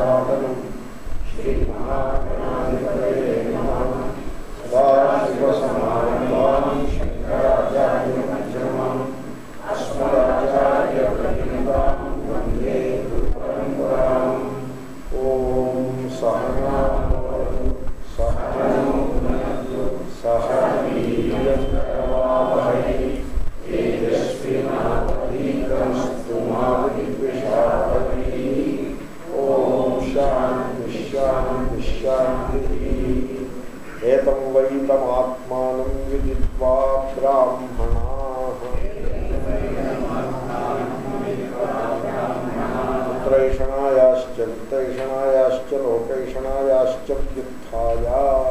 సాధనం శ్రీమహాగణాధిపతయే నమః సదాశివసమారంభాం శంకరాచార్యమధ్యమాం అస్మదాచార్యపర్యంతాం వందే గురుపరంపరాం ఓం సహనావతు సహనో భునక్తు సహ వీర్యకరవావహై తేజస్వినావధీతమస్తు మా విద్విషావహై ఓం శాంతి శాంతి శాంతి ఏతం వైతమాత్మానం విదిత్వా బ్రాహ్మణా పుత్రైషణాయాశ్చ విత్తైషణాయాశ్చ లోకైషణాయాశ్చ వ్యుత్థాయ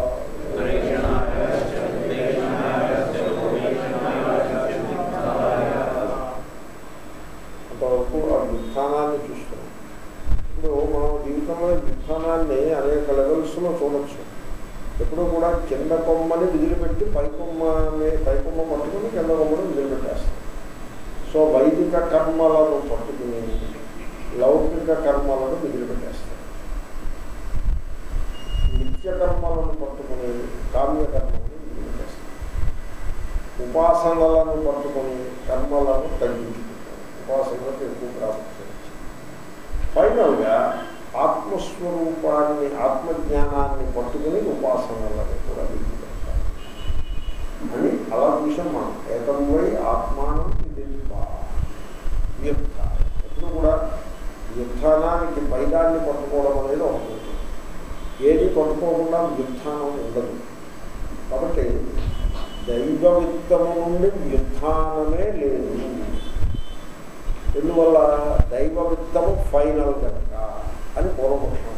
అంతవరకు ఆ వ్యుత్థానాన్ని చూస్తున్నాం ఇప్పుడు మనం జీవితంలో వ్యుత్థానాన్ని అనేక లెవెల్స్లో చూడొచ్చు ఎప్పుడూ కూడా కింద కొమ్మని విదిలిపెట్టి పై కొమ్మని పై కొమ్మ పట్టుకుని కింద కొమ్మని విదిలిపెట్టేస్తాం సో వైదిక కర్మలను పట్టుకుని లౌకిక కర్మలను విదిలిపెట్టేస్తాం నిత్య కర్మలను పట్టుకుని కామ్య కర్మలను విదిలిపెట్టేస్తాం ఉపాసనలను పట్టుకుని కర్మలను తగ్గించుకుంటాం ఉపాసనలకు ఎక్కువ ప్రాముఖ్యత ఫైనల్గా ఆత్మస్వరూపాన్ని ఆత్మజ్ఞానాన్ని పట్టుకుని ఉపాసనలను కూడా విడిచిపెట్టాలి అని అలా చూసాం మనం ఏతం వై ఆత్మానం వ్యుత్థ ఎప్పుడు కూడా వ్యుత్థానానికి పైదాన్ని పట్టుకోవడం అనేది ఒకటి ఉంటుంది. ఏది పట్టుకోకుండా వ్యుత్థానం ఉండదు కాబట్టి దైవవిత్తము నుండి వ్యుత్థానమే లేదు ఎందువల్ల దైవవిత్తము ఫైనల్ కనుక అని పూర్వపక్షం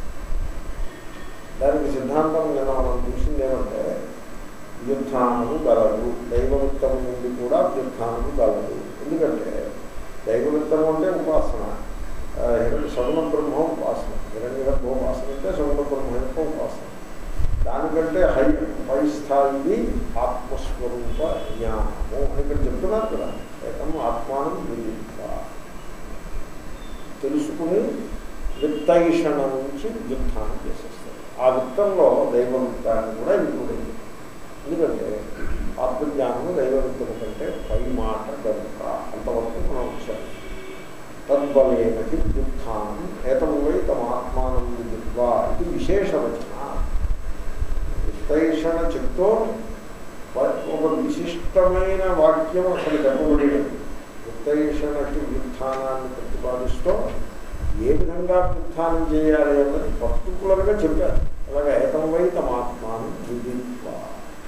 దానికి సిద్ధాంతం నేను మనం చూసింది ఏమంటే వ్యుత్థానము గలదు దైవవిత్తము నుండి కూడా వ్యుత్థానము గలదు ఎందుకంటే దైవవిత్తము అంటే ఉపాసన ఆ, హిరణ్య సగుణ బ్రహ్మ ఉపాసన హిరణ్య గర్భ ఉపాసన అంటే సగుణ బ్రహ్మ యొక్క ఉపాసన దానికంటే హై పై స్థాయి ఆత్మస్వరూప జ్ఞానము అని ఇక్కడ చెప్తున్నారు కదా ఏకం ఆత్మానం విదిత్వ తెలుసుకుని విత్తైషణ నుంచి వ్యుత్థానం చేసేస్తారు ఆ విత్తంలో దైవ విత్తాన్ని కూడా ఇంక్లూడ్ అయింది ఎందుకంటే ఆత్మజ్ఞానము దైవ విత్తము కంటే పై మాట కనుక అంతవరకు మనం వచ్చాము తద్బలేనకి వ్యుత్థానం ఏతం వై తమ ఆత్మానం విదిత్వా ఇది విశేషవచన విత్తైషణ చెప్తూ ఒక విశిష్టమైన వాక్యం అసలు చెప్పబడి విత్తైషణకి వ్యుత్థానాన్ని ప్రతిపాదిస్తూ ఏ విధంగా వ్యుత్థానం చేయాలి అన్నది పర్టికులర్గా చెప్పారు అలాగే ఏతం వై తమ ఆత్మానం విదిత్వా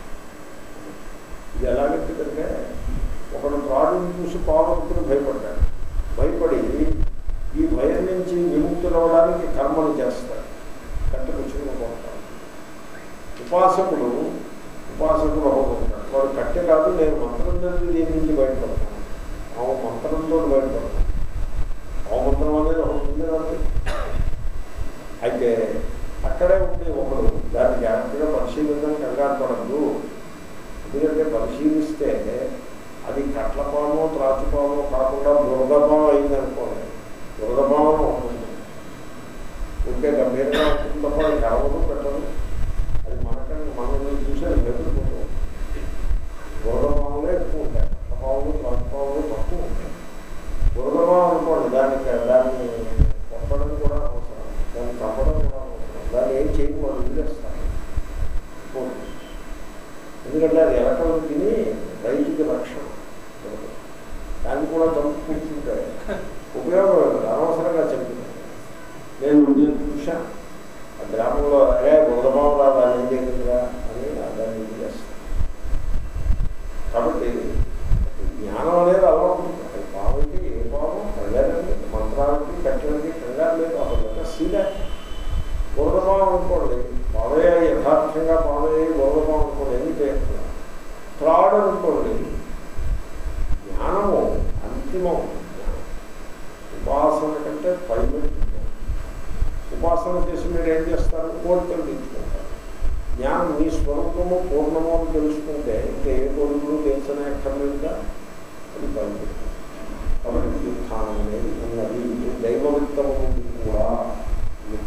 ఇది ఎలాగంటే ఒకడు త్రాడుని చూసి పార్వతులు భయపడ్డాడు భయపడి ఈ భయం నుంచి విముక్తులవడానికి కర్మలు చేస్తారు కట్టెపుచ్చుకుని పోతారు ఉపాసకులు ఉపాసకులు అవ్వకుంటాడు వాడు కట్టె కాదు నేను మంత్రం చదివి దీని నుంచి బయటపడతాను ఆ మంత్రంతో బయటపడతాను ఆ మంత్రం అనేది ఒకటి ఉంది కాబట్టి అయితే అక్కడే ఉండి ఒకడు దాన్ని జాగ్రత్తగా పరిశీలించడం కంగారు పడద్దు ఎందుకంటే పరిశీలిస్తే అది కట్లపాము త్రాచుపాము కాకుండా బురదపాము అయిందనుకోండి బురదపాము ఉంటుంది ఉంటే గంభీరంగా ఉంటుంది తప్ప అది కరవదు పెట్టదు అది మనకన్నా మనల్ని చూసి అది బెదిరిపోతుంది బురదపాములే ఎక్కువ ఉంటాయి కట్లపాములు త్రాచుపాములు తక్కువ ఉంటాయి బురదపాము అనుకోండి దానికి దాన్ని కొట్టడం కూడా అవసరం దాన్ని చంపడం కూడా అవసరం దాన్ని ఏం చేయకూడదు వదిలేస్తాను పోతుంది ఎందుకంటే అది ఎలకలు తిని రైతుకి రక్షణ దాన్ని కూడా చంపు కూర్చుంటే ఉపయోగం లేదు అనవసరంగా చెప్పింది నేను నేను చూశాను ఆ గ్రామంలో అరే బుధమావ దాన్ని ఏం చేయగలరా అని దాన్ని ఇది చేస్తాను కాబట్టి జ్ఞానం అనేది అలవాటు ఉంటుంది. అది పావుకి ఏ పాము కంగారండి మంత్రాలకి కట్టలకి కంగారు లేదు అసలు సీదా బురదపాము అనుకోండి పావే యథార్థంగా పావే బురదపాము అనుకోండి ఎన్ని చేస్తున్నారు త్రాడు అనుకోండి జ్ఞానము అంతిమం జ్ఞానం. ఉపాసన కంటే పైబడి జ్ఞానం. ఉపాసన చేసి మీరు ఏం చేస్తారు కోరికలు తీర్చుకుంటారు జ్ఞానం మీ స్వరూపము పూర్ణము అని తెలుసుకుంటే ఇంకా ఏ కోరికలు తెలుసనే అక్కర్లేదుగా అది పైబడి కాబట్టి వ్యుత్థానం అనేది ఉన్నది దైవవిత్తము నుండి కూడా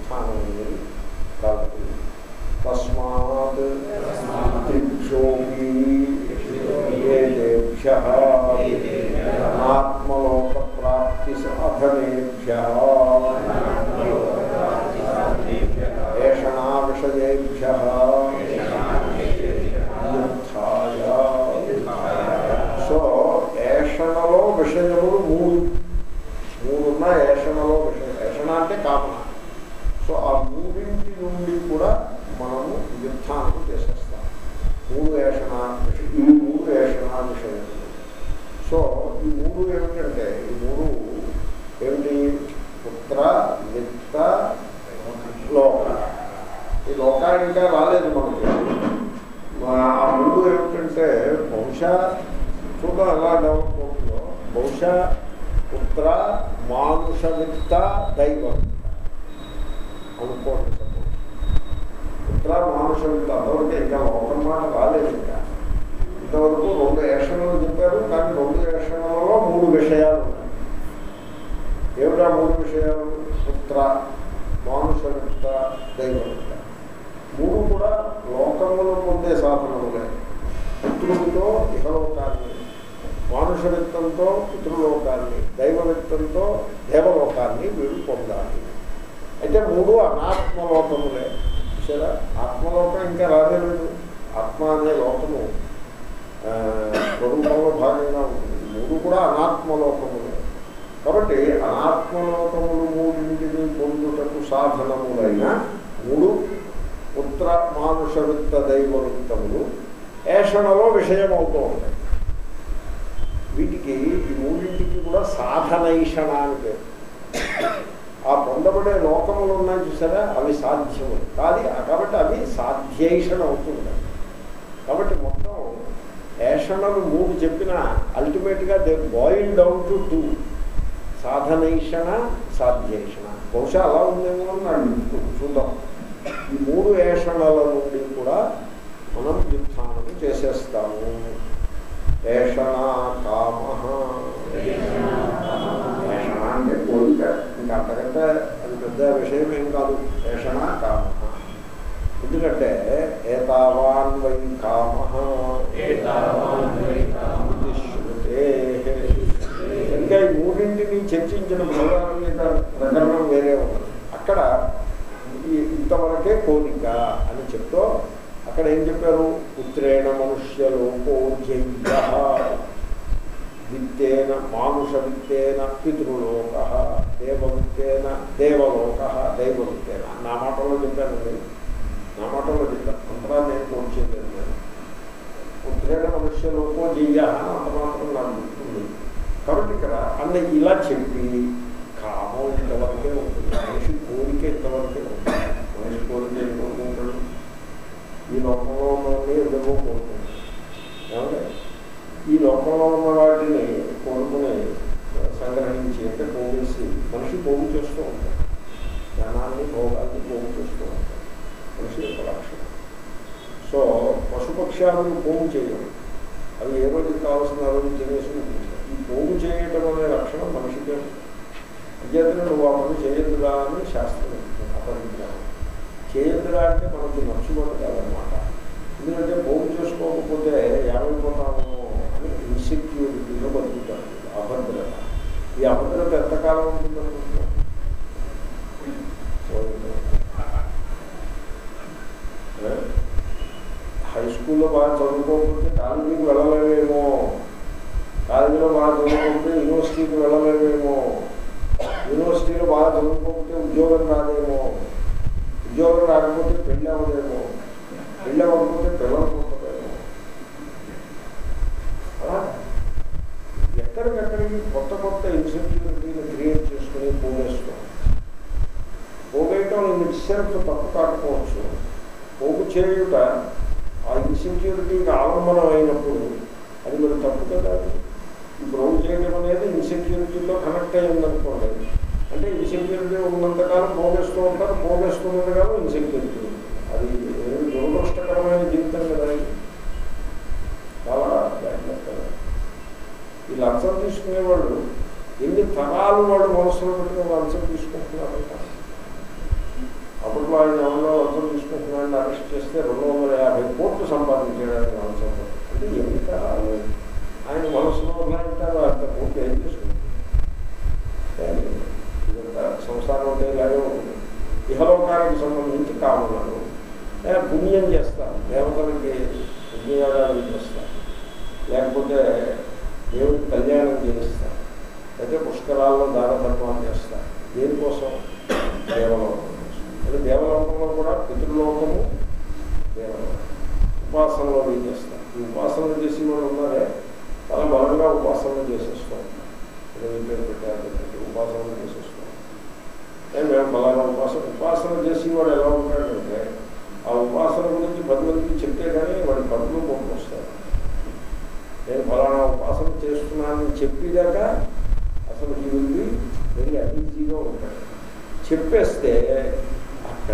లోక ఈ లోక ఇంకా రాలేదు మనకి మా- ఆ ముందు ఏమిటంటే బహుశా చూద్దాం ఎలా డెవలప్ అవుతుందో బహుశా పుత్ర మానుషవిత్త దైవం అనుకోండి సపోజ్ పుత్ర మానుషవిత్త అంతవరకు ఇంకా లోకం మాట రాలేదు ఇంకా ఇంతవరకు రెండు ఏషణలు చెప్పారు కానీ రెండు ఏషణలలో మూడు విషయాలు ఉన్నాయి ఏమిటా మూడు విషయాలు పుత్ర మానుషవిత్త దైవవిత్త మూడు కూడా లోకములు పొందే సాధనములే పుత్రుడితో ఇహలోకాన్ని మానుషవిత్తంతో పితృలోకాన్ని దైవవిత్తంతో దేవలోకాన్ని వీడు పొందాలి అయితే మూడు అనాత్మలోకములే చూసారా ఆత్మలోకం ఇంకా రాలేదు ఆత్మ అనే లోకము ఆ, స్వరూపంలో భాగంగా ఉంటుంది మూడు కూడా అనాత్మలోకములే కాబట్టి అనాత్మలోకములు మూడింటిని పొందుటకు సాధనములైన మూడు పుత్ర మానుష విత్త దైవ విత్తములు ఏషణలో విషయం అవుతూ ఉంటాయి వీటికి ఈ మూడింటికి కూడా సాధనైషణ అని పేరు ఆ పొందబడే లోకములు ఉన్నాయి చూసారా అవి సాధ్యములు కాదు కాబట్టి అవి సాధ్యైషణ అవుతుంది కాబట్టి మొత్తం ఏషణలు మూడు చెప్పిన అల్టిమేట్గా they boil down to two సాధనైషణ సాధ్యైషణ బహుశా అలా ఉందేమో అని నాకు అనిపిస్తుంది. చూద్దాం ఈ మూడు ఏషణల నుండి కూడా మనం వ్యుత్థానం చేసేస్తాము ఏషణ కామ ఏషణ అంటే కోరిక ఇంకా అంతకంటే అది పెద్ద విషయం ఏం కాదు ఏషణ కామ ఎందుకంటే ఏతావాన్ వై కామ ఏతావాన్ వై కామః. శృతే. ఇంకా ఈ మూడింటిని చర్చించిన భగవద్గీత ప్రకరణం వేరే ఉన్నది అక్కడ ఈ- ఇంతవరకే కోరిక అని చెప్తూ అక్కడ ఏం చెప్పారు పుత్రేణ మనుష్యలోకో జయ్య విత్తేన మానుష విత్తేన పితృలోక దేవవిత్తేన దేవలోక దైవవిత్తేన నా మాటల్లో చెప్పానండి నా మాటల్లో చెప్పాను అంతరా నేను కోర్చేయలేదు నేను పుత్రేణ మనుష్యలోకో జయ్య అని అంత మాత్రం నాకు గుర్తుంది కాబట్టి ఇక్కడ అన్న ఇలా చెప్పి కామం ఇంతవరకే ఉంటుంది మనిషి కోరిక ఇంతవరకే ఉంటుంది మనిషి కోరిక ఏం కోరుకుంటాడు ఈ లోకంలో ఉన్నవన్నీ ఎందుకో కోరుకుంటాడు ఏమంటే ఈ లోకంలో ఉన్న వాటిని కోరుకుని సంగ్రహించి అంటే పోగేసి మనిషి పోగు చేస్తూ ఉంటాడు ధనాన్ని భోగాన్ని పోగు చేస్తూ ఉంటాడు మనిషి యొక్క లక్షణం సో పశుపక్ష్యాలను పోగు చేయడం అవి ఏ రోజు కావాల్సిన ఆ రోజు తినేసి ఉంటుంది. ఈ పోగు చేయటం అనే లక్షణం మనిషికే విద్యార్థులు నువ్వు ఆ పని చేయొద్దురా అని శాస్త్రం చెప్తుంది అపరిజ్ఞానం చేయొద్దురా అంటే మనకి మర్చిపోవడం కాదనమాట ఎందుకంటే పోగు చేసుకోకపోతే ఏమైపోతాము అని ఇన్సెక్యూరిటీలో బతుకుతారు అభద్రత ఈ అభద్రత ఎంతకాలం ఉంటుందనుకుంటున్నాం ఏ? హై స్కూల్లో బాగా చదువుకోకపోతే కాలేజీకి వెళ్ళలేమేమో కాలేజీలో బాగా చదువుకోకపోతే యూనివర్సిటీకి వెళ్ళలేమేమో యూనివర్సిటీలో బాగా చదువుకోకపోతే ఉద్యోగం రాదేమో ఉద్యోగం రాకపోతే పెళ్ళి అవ్వదేమో పెళ్ళి అవ్వకపోతే పిల్లలు పుట్టదేమో అలా ఎక్కడికక్కడికి కొత్త కొత్త ఇన్సెక్యూరిటీని క్రియేట్ చేసుకుని పోగేస్తాం పోగేయటం ఇన్ సెల్ఫ్ తప్పు కాకపోవచ్చు పోగు చేయుట ఆ ఇన్సెక్యూరిటీకి ఆలంబనం అయినప్పుడు అది మరి తప్పు కదా ఈ పోగు చేయడం అనేది ఇన్సెక్యూరిటీతో కనెక్ట్ అయి ఉందనుకోండి అంటే ఇన్సెక్యూరిటీ ఉన్నంతకాలం పోగేస్తూ ఉంటారు పోగేస్తున్నంతకాలం ఇన్సెక్యూరిటీ ఉంది. అది ఏమి దురదృష్టకరమైన జీవితం కదా ఇది. చాలా బ్యాడ్ లక్ కదా ఈ లంచం తీసుకునేవాళ్ళు ఎన్ని తరాలు వాళ్ళు మనసులో పెట్టుకుని లంచం తీసుకుంటున్నారంట అప్పట్లో ఆయన ఎవరిలో లంచం తీసుకుంటున్నాడని అరెస్ట్ చేస్తే రెండు వందల యాభై కోట్లు సంపాదించడానికి లంచం అంటే ఎన్ని తరాలు ఆయన మనసులో ఉన్నాయంటారు అంత కోట్లు ఏం చేసుకుంటారు ఇదంతా సంసారం అంటే ఇలాగే ఉంటుంది ఇహలోకానికి సంబంధించి కామన్నాడు ఏ, పుణ్యం చేస్తారు దేవతలకి పుణ్యయాగాలు చేస్తారు లేకపోతే దేవుడికి కళ్యాణం చేయిస్తారు అయితే పుష్కరాల్లో దాన ధర్మాలు చేస్తారు దేనికోసం దేవలోకం కోసం అంటే దేవలోకంలో కూడా పితృలోకము దేవలోకం ఉపాసనలో ఏం చేస్తారు ఈ ఉపాసనలు చేసి వాళ్ళు ఉన్నారే చాలా బలంగా ఉపాసనలు చేసేస్తూ ఉంటారు ఏదో ఈ పేరు పెట్టారు పెట్టారు, ఉపాసనలు చేసేస్తూ ఉంటారు. ఏ మేము ఫలానా ఉపాసన ఉపాసన చేసి వాడు ఎలా ఉంటాడంటే ఆ ఉపాసన గురించి పది మందికి చెప్తే కానీ వాడి కడుపులో పొందుకు వస్తారు నేను ఫలానా ఉపాసన చేస్తున్నానని చెప్పేదాకా అసలు ఈ వెళ్ళి వెరీ అన్ఈజీగా ఉంటాడు చెప్పేస్తే అక్కడ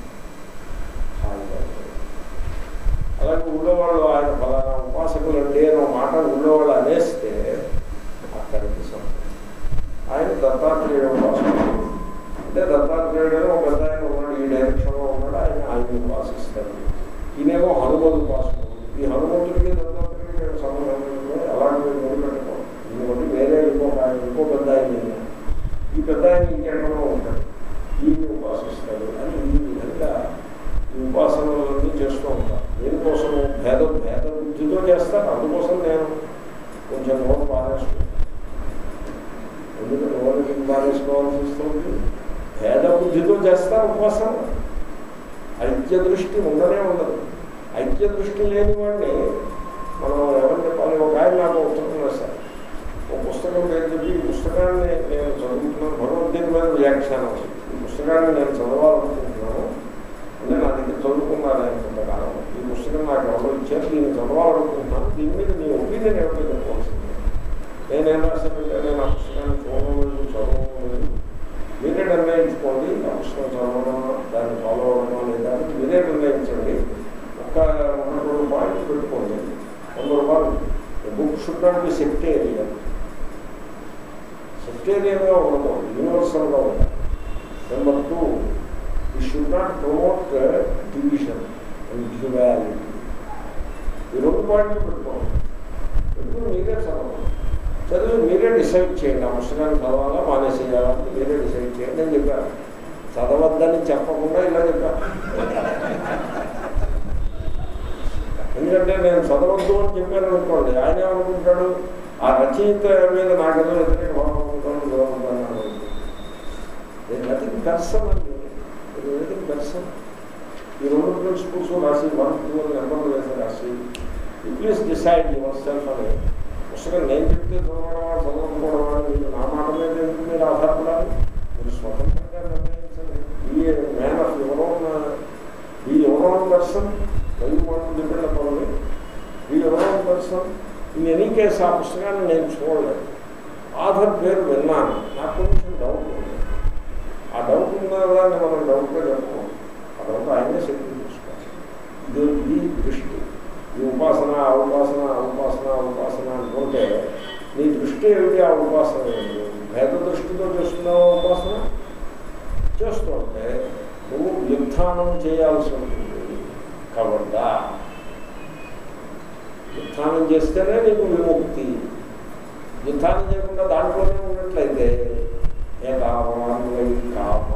హాయిగా ఉంటాడు. అలాగే ఊళ్ళో వాళ్ళు ఆయన ఫలానా ఉపాసకులు అండి అని ఒక మాట ఊళ్ళో వాళ్ళు అనేస్తే అక్కడికి సంతోషం. ఆయన దత్తాత్రేయ ఉపాసకుడు అంటే దత్తాత్రేయుడు అని ఒక పెద్ద ఆయన ఉన్నాడు ఈ డైరెక్షన్లో ఉన్నాడు ఆయన ఆయన ఉపాసిస్తాడు ఈయనేమో హనుమతి ఉపాసకుడు ఈ హనుమంతుడికి దత్తాత్రేయుడికి సంబంధం లేదు. అలాంటివి మొదలుపెట్టుకో దీన్ని బట్టి వేరే ఇంకొక ఆయన ఇంకో పెద్ద ఆయన ఈయన. ఈ పెద్ద ఆయన ఇంకెక్కడో ఉంటాడు ఈయన్ని ఉపాసిస్తాడు అని ఈ విధంగా ఈ ఉపాసనలన్నీ చేస్తూ ఉంటారు దేనికోసం భేద భేద బుద్ధితో చేస్తారు అందుకోసం నేను కొంచెం నోటు బాధేసుకుంటాను ఎందుకంటే నోటికి బాధేసుకోవాల్సి వస్తుంది భేద బుద్ధితో చేస్తారు ఉపాసన ఐక్య దృష్టి ఉండనే ఉండదు ఐక్య దృష్టి లేని వాడిని మనం ఎవరు చెప్పాలి ఒక ఆయన నాకు ఒక పుస్తకం రాశారు ఒక పుస్తకం పేరు చెప్పి ఈ పుస్తకాన్ని నేను చదువుతున్నాను భగవద్గీత మీద వ్యాఖ్యానం ఈ పుస్తకాన్ని నేను చదవాలనుకుంటున్నాను అంటే నా దగ్గర చదువుకున్నారు ఆయన కొంతకాలం ఈ పుస్తకం నాకు ఎవరో ఇచ్చారు దీన్ని చదవాలనుకుంటున్నాను దీని మీద మీ ఒపీనియన్ ఎవరికీ చెప్పవలసింది నేనేం రాశానంటే నేను ఆ పుస్తకాన్ని చూడలేదు చదవలేదు మీరే నిర్ణయించుకోండి ఆ పుస్తకం చదవడం దాన్ని ఫాలో అవ్వడమా లేదా అని మీరే నిర్ణయించండి ఒక్క ఒక రెండు పాయింట్లు పెట్టుకోండి వంద రూపాయలు book should not be sectarian సెక్టేరియన్గా ఉండదు యూనివర్సల్గా ఉండాలి నెంబర్ టూ ఈ should not promote division and duality ఈ రెండు పాయింట్లు పెట్టుకోండి పెట్టుకుని మీరే చదవండి చదివి మీరే డిసైడ్ చేయండి ఆ పుస్తకాన్ని చదవాలా మానేసేయాలా అని మీరే డిసైడ్ చేయండి అని చెప్పాను చదవద్దని చెప్పకుండా ఇలా చెప్పాను ఎందుకంటే నేను చదవద్దు అని చెప్పాను అనుకోండి ఆయన ఏమనుకుంటాడు ఆ రచయిత మీద నాకేదో వ్యతిరేక భావం అనుకుంటాను చదవద్దని నథింగ్ పర్సన్ అండి నథింగ్ పర్సన్ ఈ రెండు ప్రిన్సిపల్స్ రాసి వన్ టూ అని నెంబర్లు వేసి రాసి ప్లీజ్ డిసైడ్ యువర్ సెల్ఫ్ అని పుస్తకం నేను చెప్తే చదవడమా చదవకపోవడమా మీరు నా మాట మీద ఎందుకు మీరు ఆధారపడాలి మీరు స్వతంత్రంగా నిర్ణయించండి ఈ మ్యాన్ ఆఫ్ ఎవరో ఈ ఎవరో పర్సన్ వైపు మనం డిపెండ్ అవ్వాలి ఈ ఎవరో పర్సన్ ఇన్ ఎనీ కేసు ఆ పుస్తకాన్ని నేను చూడలేదు ఆధార్ పేరు విన్నాను నాకు కొంచెం డౌట్ ఉంది ఆ డౌట్ ఉన్న దాన్ని మనం డౌట్గా చెప్పుకోవాలి ఆ డౌట్ ఆయనే సెటిల్ చేసుకోవాలి ఇది ఇది దృష్టి ఈ ఉపాసన ఆ ఉపాసన ఆ ఉపాసన ఆ ఉపాసన అనుకుంటే నీ దృష్టి ఏమిటి ఆ ఉపాసన ఏమిటి భేద దృష్టితో చేస్తున్నావు ఉపాసన చేస్తుంటే నువ్వు వ్యుత్థానం చేయాల్సి ఉంటుంది కవర్దా వ్యుత్థానం చేస్తేనే నీకు విముక్తి వ్యుత్థానం చేయకుండా దాంట్లోనే ఉన్నట్లయితే ఏ కావాలని కామ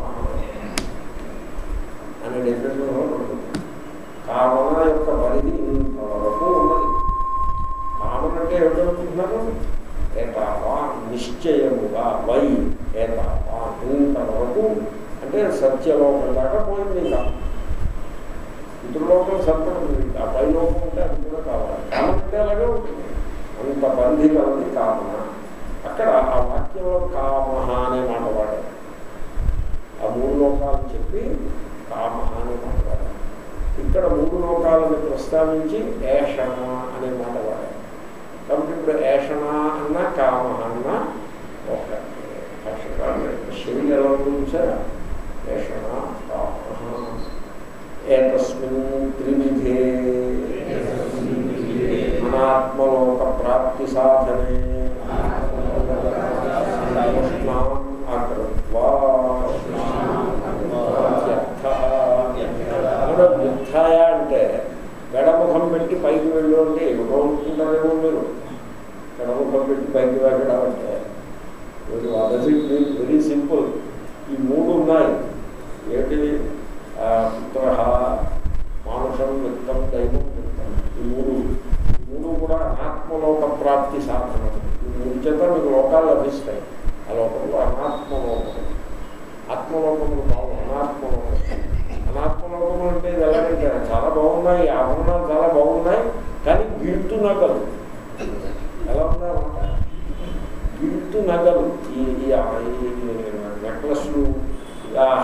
అనే డెఫినేషన్ ఉంటుంది కామన యొక్క పరిధి ఇంతవరకు ఉన్నది కామన అంటే ఏమిటనుకుంటున్నారు ఏతావా నిశ్చయముగా వై ఏతావా ఇంతవరకు అంటే సత్యలోకం దాకా పోయింది ఇంకా పితృలోకం సత్పడుతుంది ఆ పై లోకం ఉంటే అది కూడా కావాలి కామన అంటే అలాగే ఉంటుంది అంత బంధి కలది కామన అక్కడ ఆ వాక్యంలో కామ అనే మాట వాడారు ఆ మూడు లోకాలు చెప్పి కామ అనే మాట వాడారు ఇక్కడ మూడు లోకాలను ప్రస్తావించి ఏషణ అనే మాట వాడారు కాబట్టి ఇప్పుడు ఏషణ అన్న కామ అన్న ఒక శరీరం ఎలా ఉంచారా ఏషణ కామ ఏతస్మిన్ త్రివిధే అనాత్మలోక ప్రాప్తి సాధనే ఉష్ణాం అకృత్వా అక్కడ వ్యుత్థాయ అంటే గడముఖం పెట్టి పైకి వెళ్ళు అంటే ఏమిటో అనుకుంటారేమో మీరు గడముఖం పెట్టి పైకి వెళ్ళడం అంటే వెరీ సింపుల్ ఈ మూడు ఉన్నాయి ఏంటి పుత్ర మానుషం విత్తం దైవం విత్తం ఈ మూడు ఈ మూడు కూడా అనాత్మలోక ప్రాప్తి సాధనం ఈ మూడు చేత మీకు లోకాలు లభిస్తాయి ఆ లోకంలో అనాత్మలోకం ఆత్మలోకములు బాగు అనాత్మలోకం అనాత్మలోకం అంటే ఇది ఎలాగంటే చాలా బాగున్నాయి ఆ ఆభరణాలు చాలా బాగున్నాయి కానీ గిల్టు నగలు ఎలా ఉన్నాయన్నమాట గిల్టు నగలు ఈ నెక్లెస్లు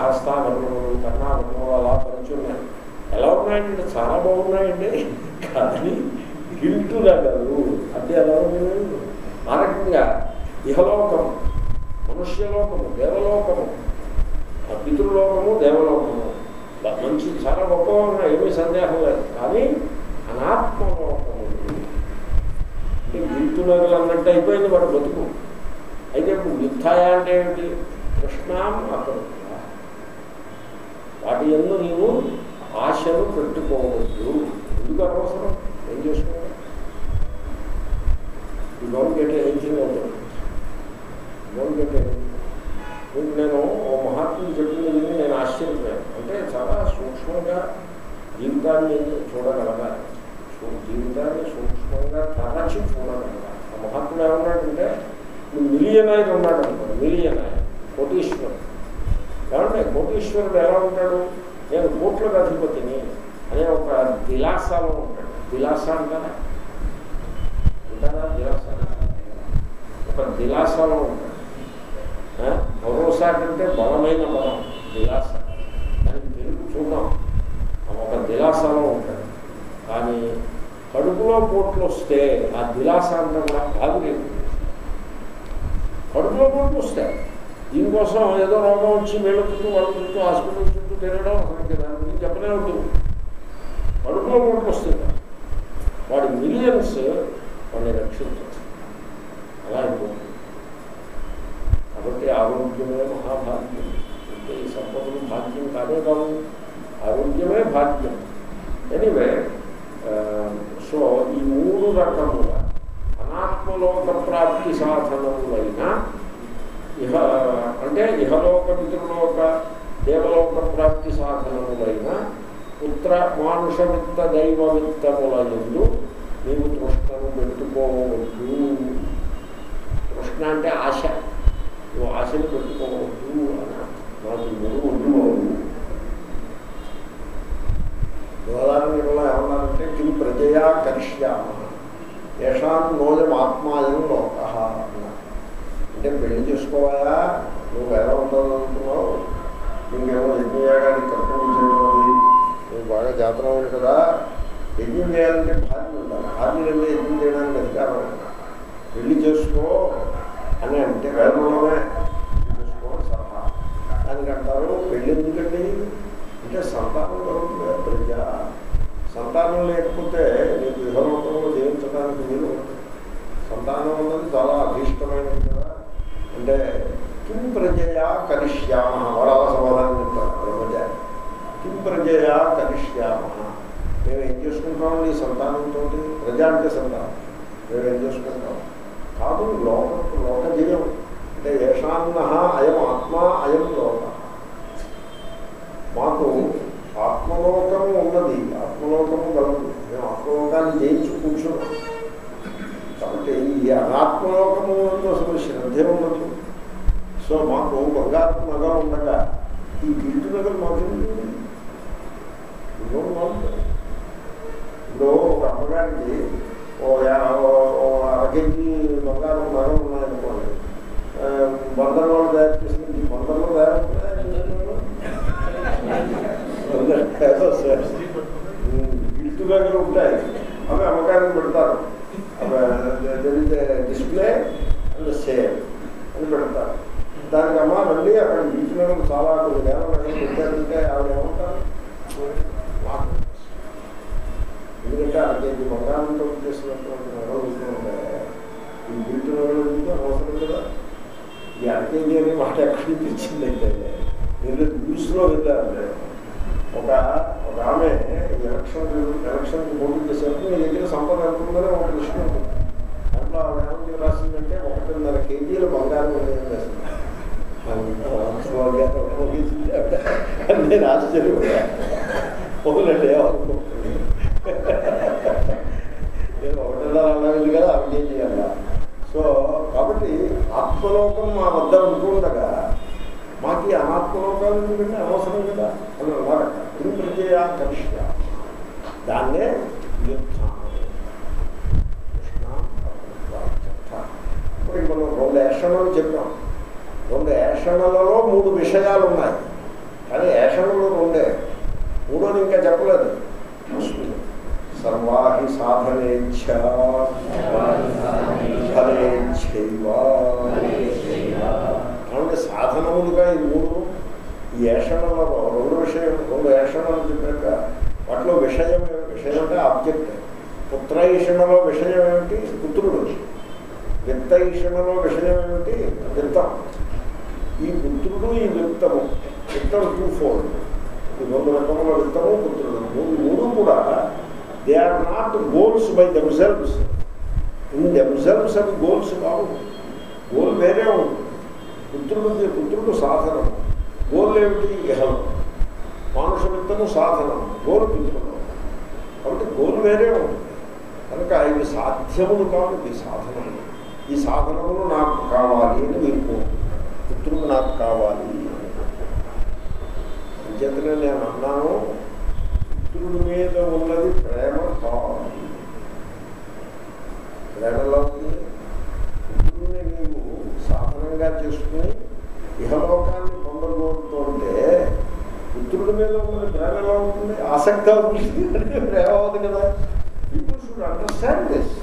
బాగున్నాయండి చాలా బాగున్నాయండి కానీ గిల్టులా కాదు అంటే ఎలా ఉంది ఆ రకంగా ఇహలోకము మనుష్యలోకము దేవలోకము ఆ పితృలోకము దేవలోకము బ- మంచి చాలా గొప్పగా ఉన్నాయి ఏమీ సందేహం లేదు కానీ అనాత్మలోకము అంటే గిల్టునగలు అన్నట్టు అయిపోయింది వాడు బతుకు అయితే ఇప్పుడు మిథాయ అంటే ఏమిటి కృష్ణాం అక్కడ వాటి ఎందు నీవు ఆశను పెట్టుకోవద్దు ఎందుకు అనవసరం ఏం చేసుకోవాలి యూ డోంట్ గెట్ ఎనీథింగ్ అవుతుంది డోంట్ గెట్ ఎనీథింగ్ మీకు నేను ఓ మహాత్ముడు చెప్పింది విని నేను ఆశ్చర్యపోయాను అంటే చాలా సూక్ష్మంగా జీవితాన్ని చూడగలగాలి సూ- జీవితాన్ని సూక్ష్మంగా తరచి చూడగలగాలి ఆ మహాత్ముడు ఏమన్నాడంటే మిలియన్ ఆయన ఉన్నాడు అనుకోండి మిలియన్ ఆయన కోటీశ్వరుడు ఏమంటే కోటీశ్వరుడు ఎలా ఉంటాడు నేను కోట్లకు అధిపతిని అనే ఒక దిలాసాలో ఉంటాడు దిలాస అంటారా అంటారా దిలాస ఒక దిలాసాలో ఉంటాడు ఆ? భరోసా కంటే బలమైన బలం దిలాస దానికి తెలుగు చూద్దాం ఆ ఒక దిలాసాలో ఉంటాడు కానీ కడుపులో పోట్లు వస్తే ఆ దిలాస అంతా కూడా ఆగులేదు కడుపులో పోట్లు వస్తాయి దీనికోసం ఏదో రోగం వచ్చి వీళ్ళ చుట్టూ వాళ్ళ చుట్టూ హాస్పిటల్ చుట్టూ తిరగడం అసలు దాని గురించి చెప్పనే ఉంటుంది కడుపులో పోట్లు వస్తాయి వాడి మిలియన్స్ వాడిని రక్షించారు అలా అయిపోతుంది కాబట్టి ఆరోగ్యమే మహాభాగ్యం అంటే ఈ సంపదలు భాగ్యం కాదే కాదు ఆరోగ్యమే భాగ్యం ఎనీవే సో ఈ మూడు రకముల అనాత్మలోక ప్రాప్తి సాధనములైన ఇహ అంటే ఇహలోక పితృలోక దేవలోక ప్రాప్తి సాధనములైన పుత్ర మానుష విత్త దైవ విత్తముల ఎందు నీవు తృష్ణను పెట్టుకోవద్దు తృష్ణ అంటే ఆశ నువ్వు ఆశను పెట్టుకోవద్దు అన్న నాకు ఈ మూడు ఉండిపోవు ఉదాహరణలో ఏమన్నారంటే కిం ప్రజయా కరిష్యామ యషాన్ నోజం ఆత్మాయం లోక అన్నారు అంటే పెళ్లి చేసుకోవాలా నువ్వు ఎలా ఉండాలనుకున్నావు నీకేమో యజ్ఞయాగానికి కర్తవ్యం చేయడం అది నువ్వు బాగా జాతర ఉంది కదా యజ్ఞం చేయాలంటే భార్య ఉండాలి భార్య అంటే యజ్ఞం చేయడానికి అధికారం ఉండాలి పెళ్లి చేసుకో అని అంటే వేదంలోనే చేసుకో సలహా దానికి అంటారు పెళ్ళి ఎందుకండి అంటే సంతానం కలుగుతుంది ప్రజ సంతానం లేకపోతే నీకు విహలోకంలో జీవించడానికి వీలు ఉండదు. సంతానం అన్నది చాలా అభీష్టమైనది కదా అంటే కిం ప్రజయా కరిష్యామ వరాల సమాధానం చెప్తారు బ్రహ్మచారి కిం ప్రజయా కరిష్యామ మేము ఏం చేసుకుంటాం ఈ సంతానంతో ప్రజ అంటే సంతానం మేము ఏం చేసుకుంటాం కాదు లోక లోకజీవం అంటే ఏషాన్న అయం ఆత్మ అయం లోక మాకు ఆత్మలోకము ఉన్నది ఆత్మలోకము కలదు మేము ఆత్మలోకాన్ని జయించి కూర్చున్నాం కాబట్టి ఈ అనాత్మలోకము అందు అసలు శ్రద్ధే ఉండదు సో మాకు బంగారు నగరం ఉండగా ఈ గిల్టు నగరం మాకు ఎందుకు? ఇదిగో మాకు. ఇప్పుడు ఒక అమ్మగారికి ఓ యా- ఓ- ఓ అర కేజీ బంగారం నగరం ఉన్నాయనుకోండి ఆ, బందర్ వాళ్ళు తయారు చేసిన ఈ బందర్లో తయారు గిల్టు దగ్గర ఉంటాయి అవి అమ్మకానికి పెడతారు డిస్ప్లే అండ్ సేల్ అని పెడతారు దానికి అమ్మ రండి అక్కడ గిల్టు నగరం చాలా కొన్ని వేల నగరం పెట్టారంటే ఆవిడ ఏమంటారు మాకు ఎందుకంటే ఆ కేజీ బంగారంతో చేసినటువంటి నగలు ఉంటుంటే ఈ గిల్టు నగలు ఎందుకు అవసరం కదా ఈ అరకేజీ అనే మాట ఎక్కడి నుంచి వచ్చిందంటే నేను న్యూస్లో వెళ్ళాను ఒక ఒక ఆమె ఎలక్షన్ ఎలక్షన్కి పోటీ చేసేటప్పుడు మీ దగ్గర సంపద ఎంత ఉందని ఒక ప్రశ్న ఉంటుంది దాంట్లో ఆవిడ ఏమని రాసిందంటే ఒకటిన్నర కేజీల బంగారం ఏం చేస్తుంది నేను ఆశ్చర్యపోయా పొగలండి ఏమనుకో నేను ఒకటిన్నర అన్నది కదా అవి ఏం చేయాలా సో కాబట్టి ఆత్మలోకం మా వద్ద ఉంటుండగా మాకు ఈ అనాత్మలోకాలు ఎందుకంటే అవసరం కదా అని అన్నారట ఇన్ ప్రజయా కరిష్య దాన్నే యుద్ధం ఇప్పుడు మనం రెండు ఏషణలు చెప్పాం రెండు ఏషణలలో మూడు విషయాలు ఉన్నాయి కానీ ఏషణలు రెండే మూడోది ఇంకా చెప్పలేదు సాధనేచ్ఛ ఫలేచ్ఛైవ కాబట్టి సాధనములుగా ఈ మూడు ఈ ఏషణలో రెండు విషయం రెండు ఏషణలు చెప్పాక వాటిలో విషయం ఏమి- విషయం అంటే ఆబ్జెక్ట్ పుత్ర ఈషణలో విషయం ఏమిటి పుత్రుడు విత్త ఈషణలో విషయం ఏమిటి విత్తం ఈ పుత్రుడు ఈ విత్తము విత్తం టూ ఫోల్డ్ ఈ రెండు రకముల విత్తము పుత్రుడు మూడు మూడు కూడా they are not goals by themselves in themselves అవి గోల్స్ కావు గోల్ వేరే ఉంటుంది పుత్రుడు పుత్రుడు సాధనం గోల్ ఏమిటి ఇహం మానుష విత్తము సాధనం గోల్ పుత్రుడు కాబట్టి గోల్ వేరే ఉంటుంది కనుక ఇవి సాధ్యములు కావు ఇవి సాధనములు ఈ సాధనములు నాకు కావాలి అని మీరు కోరుకుంటారు పుత్రుడు నాకు కావాలి అంచేతనే నేను అన్నాను పుత్రుడి మీద ఉన్నది ప్రేమ కావాలి ప్రేమ ఎలా ఉంటుంది పుత్రుడిని నీవు సాధనంగా చేసుకుని ఇహలోకాన్ని పొందబోతూ ఉంటే పుత్రుడి మీద ఉన్నది ప్రేమ ఎలా ఉంటుంది ఆసక్తి అవుతుంది అంటే ప్రేమ అవుతుంది కదా people should understand this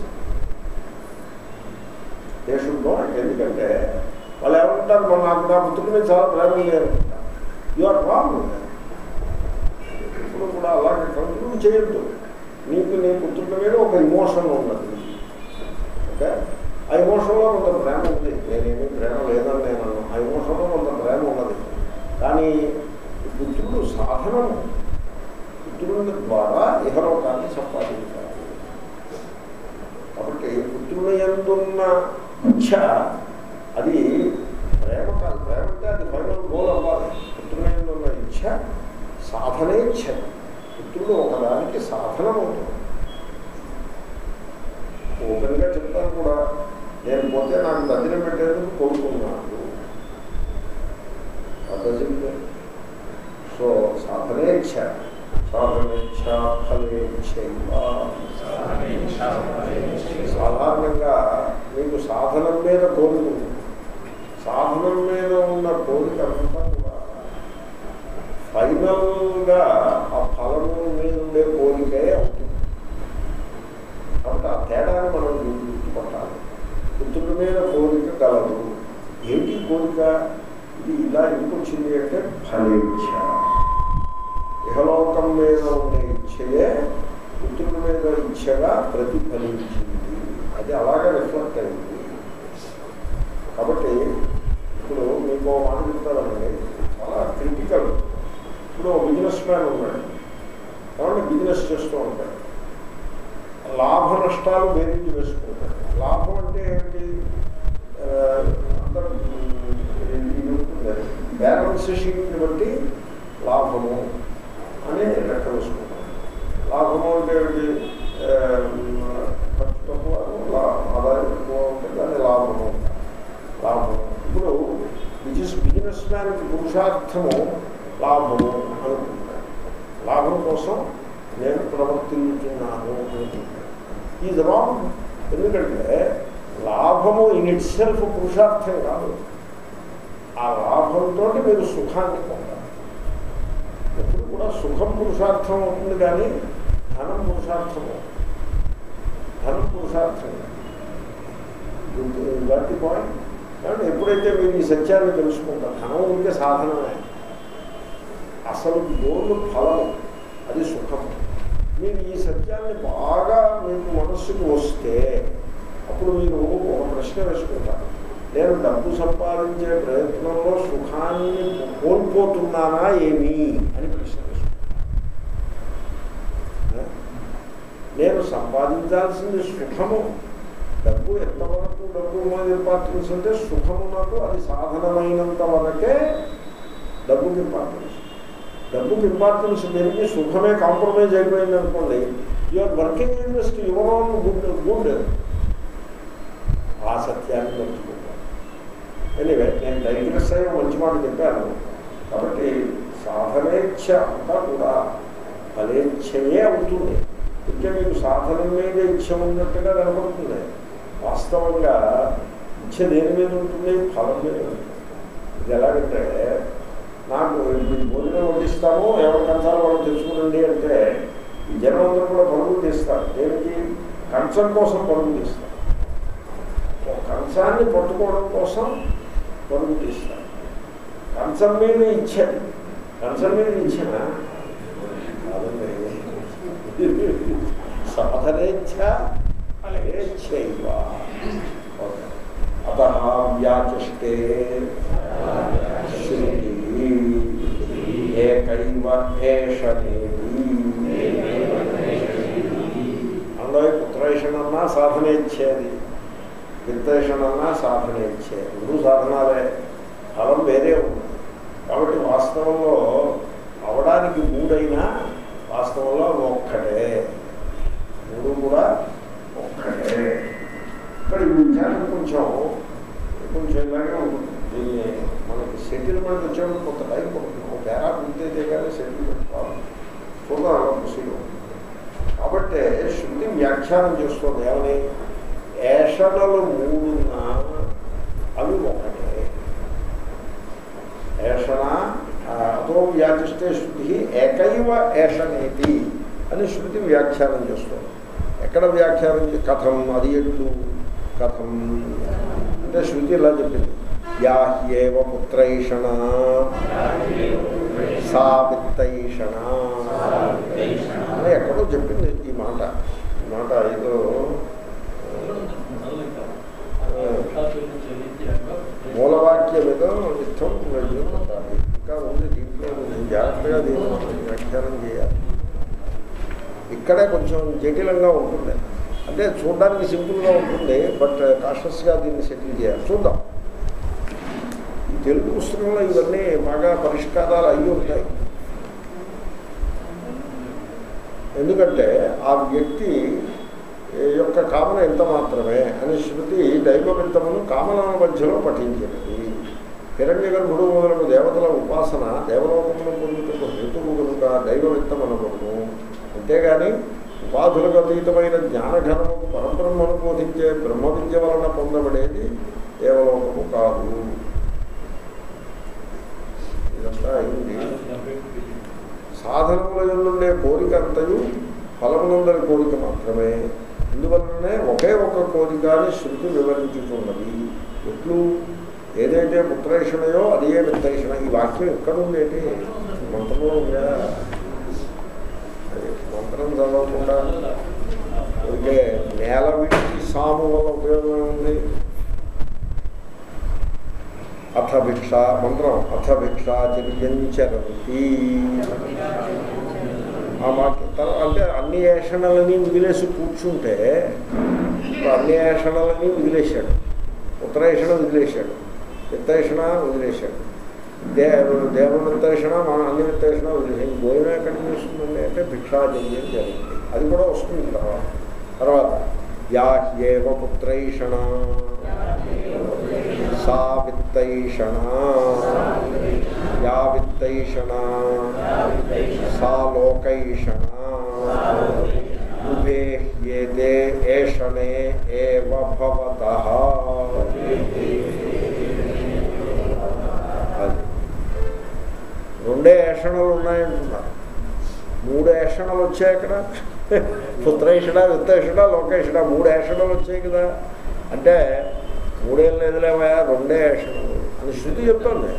they should know ఎందుకంటే వాళ్ళు ఏమంటారు మన నాకు నా పుత్రుడి మీద చాలా ప్రేమ లేదు యు ఆర్ రాంగ్ ఇప్పుడు కూడా అలాగే కంక్లూడ్ చేయొద్దు నీకు నీ పుత్రుడి మీద ఒక ఇమోషన్ ఉన్నది ఓకే ఆ ఇమోషన్లో కొంత ప్రేమ ఉంది నేనేమి ప్రేమ లేదని నేను అన్నాను ఆ ఇమోషన్లో కొంత ప్రేమ ఉన్నది కానీ ఈ పుత్రుడు సాధనం పుత్రుడి ద్వారా ఇహలోకాన్ని సంపాదించాలి కాబట్టి పుత్రుని ఎందున్న ఇచ్ఛ అది ప్రేమ కాదు ప్రేమ అంటే అది ఫైనల్ గోల్ అవ్వాలి పుత్రుని ఎందున్న ఇచ్ఛ సాధనే ఇచ్ఛ పుత్రుడు ఒకదానికి సాధనం అవుతుంది ఓపెన్గా చెప్తాను కూడా నేను పోతే నాకు దగ్గర పెట్టేందుకు కోరుకున్నాను అర్థం సో సాధనేచ్ఛ సాధనేచ్ఛ ఫలేచ్ఛ సాధారణంగా మీకు సాధనం మీద కోరిక ఉంది సాధనం మీద ఉన్న కోరిక అంతా కూడా ఫైనల్గా ఆ ఫలము మీద ఉండే కోరికే అవుతుంది కాబట్టి ఆ తేడాన్ని మనం గుర్తుపట్టాలి పుత్రుడి మీద కోరిక కలదు ఏంటి కోరిక ఇది ఇలా ఎందుకు వచ్చింది అంటే ఫలేచ్ఛ ఇహలోకం మీద ఉండే ఇచ్చయే పుత్రుడి మీద ఇచ్చగా ప్రతిఫలించింది అది అలాగే రిఫ్లెక్ట్ అయింది కాబట్టి ఇప్పుడు మీకు ఓ మాట చెప్తానండి చాలా క్రిటికల్ ఇప్పుడు ఓ బిజినెస్ మ్యాన్ ఉన్నాడు కాబట్టి బిజినెస్ చేస్తూ ఉంటాడు లాభ నష్టాలు బేరించి వేసుకుంటాడు లాభం అంటే ఏమిటి ఆ, అందరూ ఇది ఉంటుంది బ్యాలెన్స్ షీట్ని బట్టి లాభము అని లెక్క వేసుకుంటాం లాభము అంటే ఏమిటి ఆ, ఖర్చు తక్కువ లా- ఆదాయం ఎక్కువ ఉంటే దాన్ని లాభము లాభము ఇప్పుడు బిజినెస్ బిజినెస్ మ్యాన్కి పురుషార్థము లాభము అనుకుంటాడు లాభం కోసం నేను ప్రవర్తించున్నాను అనుకుంటాడు ఈ రాంగ్ ఎందుకంటే లాభము ఇన్ ఇట్ సెల్ఫ్ పురుషార్థం కాదు ఆ లాభంతో మీరు సుఖాన్ని పొందాలి ఎప్పుడు కూడా సుఖం పురుషార్థం అవుతుంది కానీ ధనం పురుషార్థం అవుతుంది. ధనం పురుషార్థం వాటి పాయింట్ కాబట్టి ఎప్పుడైతే మీరు ఈ సత్యాన్ని తెలుసుకుంటారు ధనం ఉంటే సాధనమే అసలు గోలు ఫలం అది సుఖం మీరు ఈ సత్యాన్ని బాగా మీకు మనస్సుకు వస్తే అప్పుడు మీరు ఒక ప్రశ్న వేసుకుంటారు నేను డబ్బు సంపాదించే ప్రయత్నంలో సుఖాన్ని కోల్పోతున్నానా ఏమి అని ప్రశ్న వేసుకుంటాను నేను సంపాదించాల్సింది సుఖము డబ్బు ఎంతవరకు డబ్బు మీద ఇంపార్టెన్స్ అంటే సుఖము నాకు అది సాధనమైనంత వరకే డబ్బుకి ఇంపార్టెన్స్ డబ్బుకి ఇంపార్టెన్స్ పెరిగి సుఖమే కాంప్రమైజ్ అయిపోయింది అనుకోండి your working interest your own good good ఆ సత్యాన్ని మర్చిపోతాను ఎనివే నేను డైగ్రెస్ అయ్యి మంచి మాట చెప్పాను కాబట్టి సాధనేచ్ఛ అంతా కూడా ఫలేచ్ఛయే అవుతుంది ఇంకా మీకు సాధనం మీద ఇచ్ఛ ఉన్నట్టుగా కనపడుతుంది వాస్తవంగా ఇచ్ఛ దేని మీద ఉంటుంది ఫలం మీద ఉంటుంది ఇది ఎలాగంటే నాకు ఈ భోజనం వడ్డిస్తాము ఎవరి కంచాలు వాళ్ళు తెచ్చుకునండి అంటే ఈ జనం అందరూ కూడా పరుగులు తీస్తారు దేనికి కంచం కోసం పరుగు తీస్తారు ఒక కంచాన్ని పట్టుకోవడం కోసం పరుగు తీస్తారు కంచం మీద ఇచ్చారు కంచం మీద ఇచ్చిన సాధనేచ్ఛ ఫలేచ్ఛైవ ఓకే. అత వ్యాచష్టే శృతి ఏకైవ ఏషనేది అందులో పుత్రేషణన్నా సాధన ఇచ్చేది విత్తేషణన్నా సాధన ఇచ్చేది రెండు సాధనాలే ఫలం వేరే ఉంది కాబట్టి వాస్తవంలో అవడానికి మూడైనా వాస్తవంలో ఒక్కటే మూడు కూడా ఒక్కటే ఇక్కడ ఈ విచారం కొంచెం కొంచెం ఇలాగే ఉంటుంది దీన్ని మనకి సెటిల్మెంట్ వచ్చేప్పుడు కొంత టైం పడుతుంది ఒక పేరా పూర్తయితే కానీ సెటిల్మెంట్ కాదు చూద్దాం అలా ప్రొసీడ్ కాబట్టి శృతి వ్యాఖ్యానం చేస్తుంది ఏమని ఏషణలు మూడున్నా అవి ఒకటే ఏషణ ఆ, అతో వ్యాచిష్టే శృతి ఏకైవ ఏషనేతి అని శృతి వ్యాఖ్యానం చేస్తుంది ఎక్కడ వ్యాఖ్యానం చే- కథం అది ఎట్లు కథం అంటే శృతి ఇలా చెప్పింది యా హ్యేవ పుత్రైషణ సా విత్తైషణ అని ఎక్కడో చెప్పింది ఈ మాట ఈ మాట ఏదో మూలవాక్యం ఏదో ఇష్టం వెళ్ళి ఉండాలి ఇంకా ఉంది దీంట్లో నేను జాగ్రత్తగా దీన్ని వ్యాఖ్యానం చేయాలి ఇక్కడే కొంచెం జటిలంగా ఉంటుంది అంటే చూడడానికి సింపుల్గా ఉంటుంది బట్ కాషస్గా దీన్ని సెటిల్ చేయాలి చూద్దాం ఈ తెలుగు పుస్తకంలో ఇవన్నీ బాగా పరిష్కారాలు అయ్యి ఉంటాయి ఎందుకంటే ఆ వ్యక్తి యొక్క కామన ఎంత మాత్రమే అని శృతి దైవవిత్తమును కామనాల మధ్యలో పఠించినది హిరణ్య గర్భుడు మొదలగు దేవతల ఉపాసన దేవలోకమును పొందుటకు హేతువు కనుక దైవవిత్తమనబడును అంతేగాని ఉపాధులకు అతీతమైన జ్ఞానఘనముకు పరబ్రహ్మను బోధించే బ్రహ్మ విద్య వలన పొందబడేది దేవలోకము కాదు ఇదంతా అయింది సాధనముల నుండే కోరిక అంతయు ఫలమునందరి కోరిక మాత్రమే ఇందువలననే ఒకే ఒక కోరిక అని శృతి వివరించుతున్నది ఎట్లు ఏదైతే పుత్రేషణయో అదే విత్తేషణ ఈ వాక్యం ఎక్కడ ఉండేటి మంత్రంలో ఉందా అది మంత్రం చదవకుండా ఓకే నేల విడిచి సాము వల్ల ఉపయోగం ఉంది అథ భిక్ష మంత్రం అథ భిక్ష చర్యంచరంతి ఆ మాట తర్వా- అంటే అన్ని ఏషణలని వదిలేసి కూర్చుంటే ఇప్పుడు అన్ని ఏషణలని వదిలేశాడు ఉత్తరేషణ వదిలేశాడు విత్తేషణ వదిలేశాడు దే దేవవిత్తేషణ మన అన్ని విత్తేషణ వదిలేసాడు భోజనం ఎక్కడి నుంచి వస్తుందండి అంటే భిక్షాజన్యం జరిగింది అది కూడా వస్తుంది తర్వాత తర్వాత యా హ్యేవ పుత్రైషణ సా విత్తైషణ యా విత్తైషణ సా లోకైషణ ఉభే హ్యేతే ఏషణే ఏవ భవతః అది రెండే ఏషణలు ఉన్నాయంటున్నారు మూడు ఏషణలు వచ్చాయి అక్కడ పుత్రేషణ విత్తేషణ లోకేషణ మూడు ఏషణలు వచ్చాయి కదా అంటే మూడేం లేదులేవా రెండే ఏషణలు అని శృతి చెప్తుంది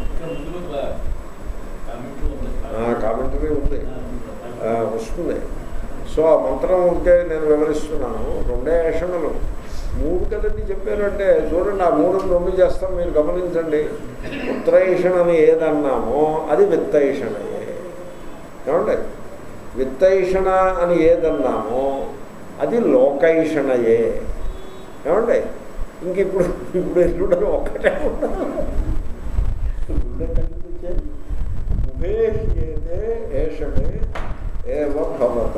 కామెంటరీ ఉంది ఆ, వస్తుంది సో ఆ మంత్రం ఉంటే నేను వివరిస్తున్నాను రెండే ఏషణలు మూడు కదండి చెప్పారంటే చూడండి ఆ మూడు రెండు చేస్తాం మీరు గమనించండి ఉత్తరైషణని ఏదన్నామో అది విత్తైషణయే ఏమండి విత్తైషణ అని ఏదన్నామో అది లోకైషణయే ఏమండి ఇంక ఇప్పుడు ఇప్పుడు ఎల్లుండదు ఒక్కటే ఉండదు రెండే కనిపించే ఉభేష్యేతే ఏషణే ఏవ భవత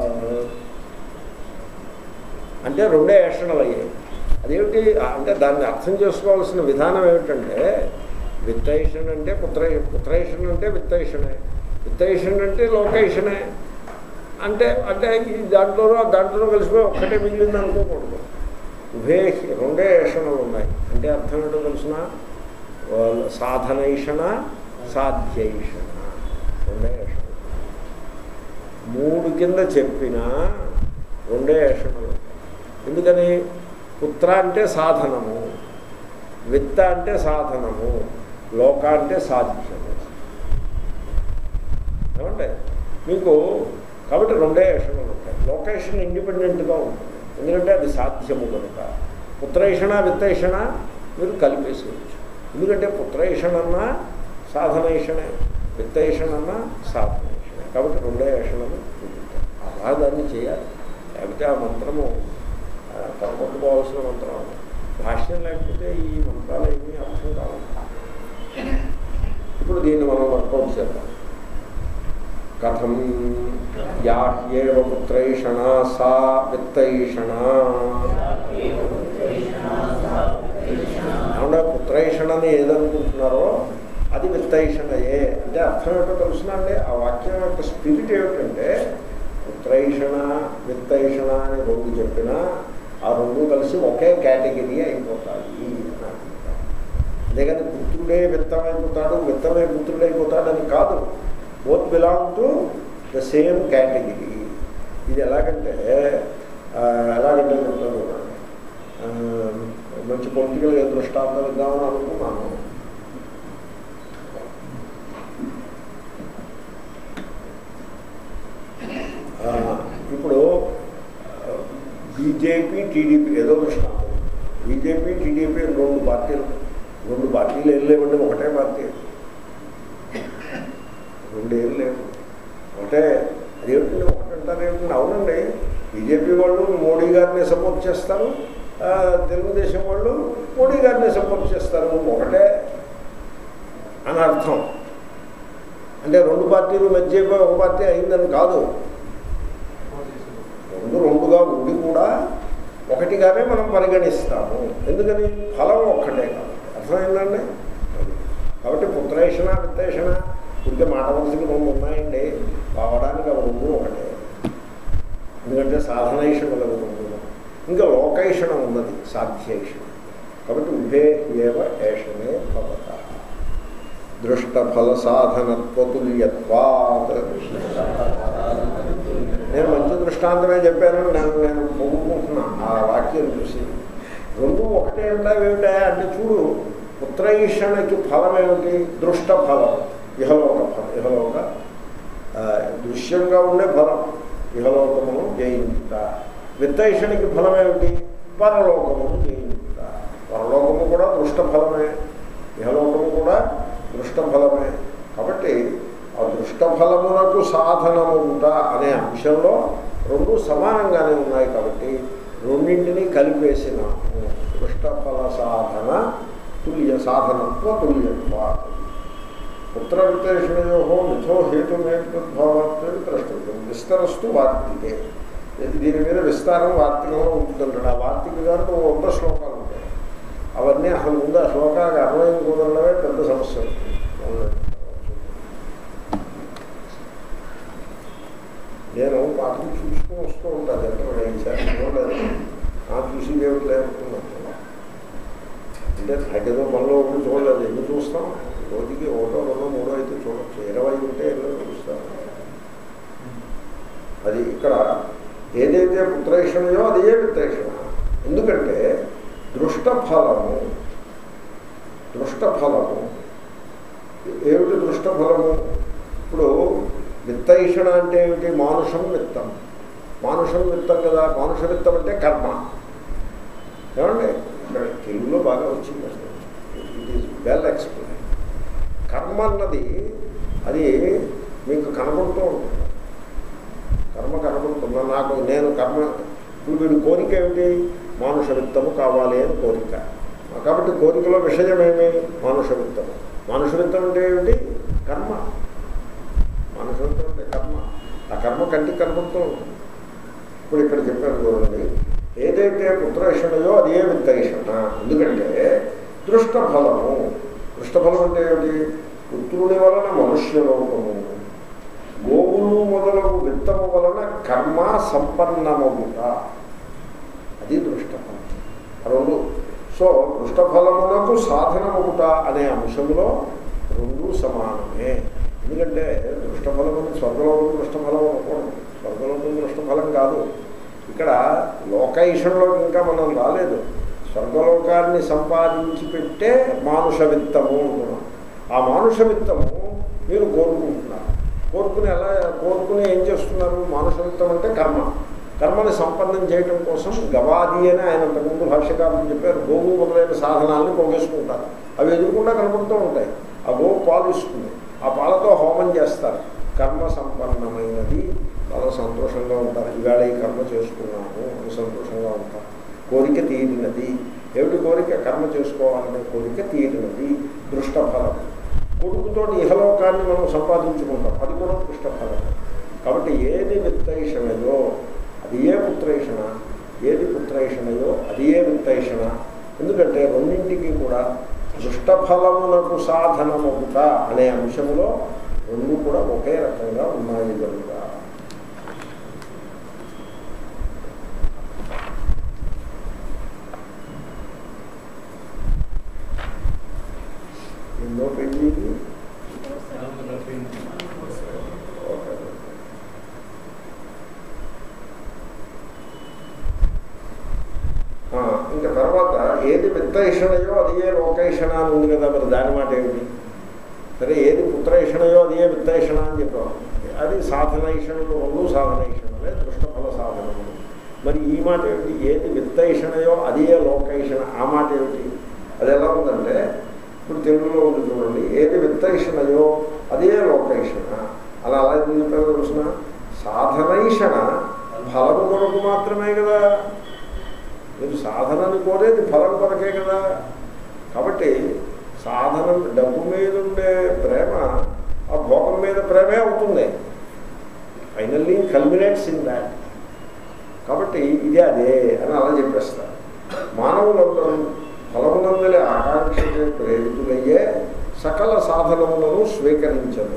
అంటే రెండే ఏషణలు అయ్యాయి అదేమిటి అంటే దాన్ని అర్థం చేసుకోవాల్సిన విధానం ఏమిటంటే విత్తైషన్ అంటే పుత్ర పుత్రైషన్ అంటే విత్తైషణే విత్తైషన్ అంటే లోకేషనే అంటే అంటే ఈ దాంట్లోనూ దాంట్లోనూ కలిసిపోయి ఒక్కటే మిగిలింది అనుకోకూడదు ఉభే రెండే ఏషణలు ఉన్నాయి అంటే అర్థం ఏంటో తెలిసిన సాధనైషణ సాధ్యైషణ రెండే ఏషణలు మూడు కింద చెప్పిన రెండే ఏషణలు ఎందుకని పుత్ర అంటే సాధనము విత్త అంటే సాధనము లోక అంటే సాధ్యము ఏమంటే మీకు కాబట్టి రెండే ఏషణలు ఉంటాయి లొకేషన్ ఇండిపెండెంట్గా ఉంటుంది ఎందుకంటే అది సాధ్యము కనుక పుత్రేషణ విత్తేషణ మీరు కలిపేసేయచ్చు ఎందుకంటే పుత్రేషణన్నా సాధనేషణే విత్తేషణన్నా సాధనేషణే కాబట్టి రెండే ఏషణలు చూపించారు అలా దాన్ని చేయాలి లేకపోతే ఆ మంత్రము ఆ, పొరపట్టుకోవాల్సిన మంత్రం భాష్యం లేకపోతే ఈ మంత్రాలు ఏమీ అర్థం కావు ఇప్పుడు దీన్ని మనం వర్కౌట్ చేద్దాం కథం యాహ్యేవ పుత్రైషణ సా విత్తైషణ ఏమన్నా పుత్రైషణని ఏదనుకుంటున్నారో అది విత్తైషణయే అంటే అర్థం ఏంటో తెలుసునండి ఆ వాక్యం యొక్క స్పిరిట్ ఏమిటంటే పుత్రైషణ విత్తైషణ అని రెండు చెప్పినా ఆ రెండు కలిసి ఒకే కేటగిరీ అయిపోతాయి అని అనుకుంటారు అంతేగాని పుత్రుడే విత్తమైపోతాడు విత్తమే పుత్రుడైపోతాడని కాదు both belong to the same category ఇది ఎలాగంటే ఆ, ఎలాగంటే చెప్తాను చూడండి. ఆ, మంచి పొలిటికల్ దృష్టాంతం ఇద్దామని అనుకున్నాను ఆ, ఇప్పుడు బీజేపీ టీడీపీ ఏదో దృష్టాంతం బీజేపీ టీడీపీ రెండు పార్టీలు రెండు పార్టీలు ఏం లేవండి ఒకటే పార్టీ రెండు ఏం లేవు ఒకటే అదేమిటండి ఒకటి అంటారు ఏమిటండి అవునండి బీజేపీ వాళ్ళు మోడీ గారిని సపోర్ట్ చేస్తారు ఆ, తెలుగుదేశం వాళ్ళు మోడీ గారిని సపోర్ట్ చేస్తారు ఒకటే అని అర్థం అంటే రెండు పార్టీలు మధ్య ఒక పార్టీ అయిందని కాదు రెండు రెండుగా ఉండి కూడా ఒకటిగానే మనం పరిగణిస్తాము ఎందుకని ఫలం ఒక్కటే కాబట్టి అర్థమైందండి అది. కాబట్టి పుత్రేషణ విత్తేషణ ఇంకే మాట వలసకి రెండు ఉన్నాయండి కావడానికి అవి రెండు ఒకటే ఎందుకంటే సాధనైషణలు అవి రెండు ఇంకా లోకైషణ ఉన్నది సాధ్యైషణ కాబట్టి ఉభే ఏవ ఏషణే భవత దృష్టఫల సాధనత్వతుల్యత్వాత్ నేను మంచి దృష్టాంతమే చెప్పాను నేను నేను పొగుకుంటున్నా ఆ వాక్యం చూసి రెండు ఒకటే ఉంటావేమిటా అంటే చూడు పుత్రైషణకి ఫలం ఏమిటి దృష్ట ఫలం ఇహలోక ఫలం ఇహలోక ఆ, దృశ్యంగా ఉండే ఫలం ఇహలోకమును జయించుట విత్తైషణకి ఫలం ఏమిటి పరలోకమును జయించుట పరలోకము కూడా దృష్ట ఫలమే ఇహలోకము కూడా దృష్ట ఫలమే కాబట్టి ఆ దృష్టఫలమునకు సాధనముట అనే అంశంలో రెండు సమానంగానే ఉన్నాయి కాబట్టి రెండింటినీ కలిపేసినాము దృష్టఫల సాధన తుల్య సాధనత్వ తుల్యత్వ పుత్ర విశేషణయో మిథో హేతుమేభావాత్మే ద్రష్టవ్యం విస్తరస్తు వార్తికే దీని మీద విస్తారం వార్తికంలో ఉంటుందంటాడు ఆ వార్తిక గారు వంద శ్లోకాలు ఉంటాయి అవన్నీ అసలు ముందు ఆ శ్లోకాలకు అన్వయం కుదరడమే పెద్ద సమస్య నేను పాఠం చూసుకుని వస్తూ ఉంటాను ఎంత ఈసారి చూడలేదు ఆ చూసి దేవుడు లేనుకున్నాను అంటే నాకేదో మనలో ఒకటి చూడలేదు ఎన్ని చూస్తాం రోజుకి ఒకటో రెండో మూడో అయితే చూడొచ్చు ఇరవై ఉంటే ఎన్నో చూస్తాం అది ఇక్కడ ఏదైతే పుత్రేషణయో అదే విత్రేషణ ఎందుకంటే దృష్టఫలము దృష్టఫలము ఏమిటి దృష్టఫలము ఇప్పుడు విత్తైషణ అంటే ఏమిటి మానుషం విత్తం మానుషం విత్తం కదా మానుష విత్తం అంటే కర్మ ఏమండి ఇక్కడ తెలుగులో బాగా వచ్చింది అసలు ఇట్ ఈజ్ వెల్ ఎక్స్ప్లెయిన్ కర్మ అన్నది అది మీకు కనబడుతూ ఉంటుంది కర్మ కనబడుతుందా నాకు నేను కర్మ ఇప్పుడు వీడి కోరిక ఏమిటి మానుష విత్తము కావాలి అని కోరిక కాబట్టి కోరికలో విషయం ఏమి మానుష విత్తము మానుష విత్తం అంటే ఏమిటి కర్మ మానుష విత్తం అంటే కర్మ ఆ కర్మ కంటికి కనబడుతూ ఉంటుంది ఇప్పుడు ఇక్కడ చెప్పాను చూడండి ఏదైతే పుత్రేషణయో అదే విత్తైషణ ఎందుకంటే దృష్టఫలము దృష్టఫలం అంటే ఏమిటి పుత్రుని వలన మనుష్యలోకము గోవులు మొదలగు విత్తము వలన కర్మ సంపన్నమగుట అది దృష్టఫలం ఆ రెండు సో దృష్టఫలమునకు సాధనమగుట అనే అంశంలో రెండు సమానమే ఎందుకంటే దృష్టఫలం స్వర్గలోకం దృష్టఫలం అనుకోండి స్వర్గలోకం దృష్టఫలం కాదు ఇక్కడ లోకైషంలోకి ఇంకా మనం రాలేదు స్వర్గలోకాన్ని సంపాదించి పెట్టే మానుష విత్తము అంటున్నాం ఆ మానుష విత్తము మీరు కోరుకుంటున్నారు కోరుకుని ఎలా కోరుకుని ఏం చేస్తున్నారు మానుష విత్తం అంటే కర్మ కర్మని సంపన్నం చేయడం కోసం గవాది అని ఆయన అంతకుముందు భాష్యకారులు చెప్పారు గోవు మొదలైన సాధనాలను పోగేసుకుంటారు అవి ఎదురుకుండా కనపడుతూ ఉంటాయి ఆ గోవు పాలు ఇస్తుంది ఆ పాలతో హోమం చేస్తారు కర్మ సంపన్నమైనది చాలా సంతోషంగా ఉంటారు ఈవేళ ఈ కర్మ చేసుకున్నాము అని సంతోషంగా ఉంటారు కోరిక తీరినది ఏమిటి కోరిక కర్మ చేసుకోవాలనే కోరిక తీరినది దృష్టఫలం కొడుకుతో ఇహలోకాన్ని మనం సంపాదించుకుంటాం అది కూడా దృష్టఫలం కాబట్టి ఏది విత్తైషణయో అది ఏ పుత్రైషణ ఏది పుత్రైషణయో అది ఏ విత్తైషణ ఎందుకంటే రెండింటికి కూడా దృష్టఫలమునకు సాధనమవుట అనే అంశంలో రెండు కూడా ఒకే రకంగా ఉన్నాయి కనుక ఎన్నో పెళ్లి ఇది? ఓకే. ఆ, ఇంకా తర్వాత ఏది విత్తైషణయో అది ఏ లోకైషణ అని ఉంది కదా మరి దాని మాట ఏమిటి సరే ఏది పుత్రైషణయో అది ఏ విత్తైషణ అని చెప్పాం అది సాధనైషణలు రెండు సాధనైషణలే దృష్టఫల సాధనములు మరి ఈ మాట ఏమిటి ఏది విత్తైషణయో అది ఏ లోకైషణ ఆ మాట ఏమిటి అది ఎలా ఉందంటే ఇప్పుడు తెలుగులో ఉంది చూడండి ఏది విత్తైషణయో అదే లోకైషణ అలా అలా ఎందుకు చెప్పారో తెలుసిన సాధనైషణ ఫలము కొరకు మాత్రమే కదా మీరు సాధనని కోరేది ఫలం కొరకే కదా కాబట్టి సాధన డబ్బు మీద ఉండే ప్రేమ ఆ భోగం మీద ప్రేమే అవుతుంది ఫైనల్లీ కల్మినేట్స్ ఇన్ దాట్ కాబట్టి ఇదే అదే అని అలా చెప్పేస్తారు మానవులందరూ ఫలమునందలి ఆకాంక్షకే ప్రేరితులయ్యే సకల సాధనములను స్వీకరించరు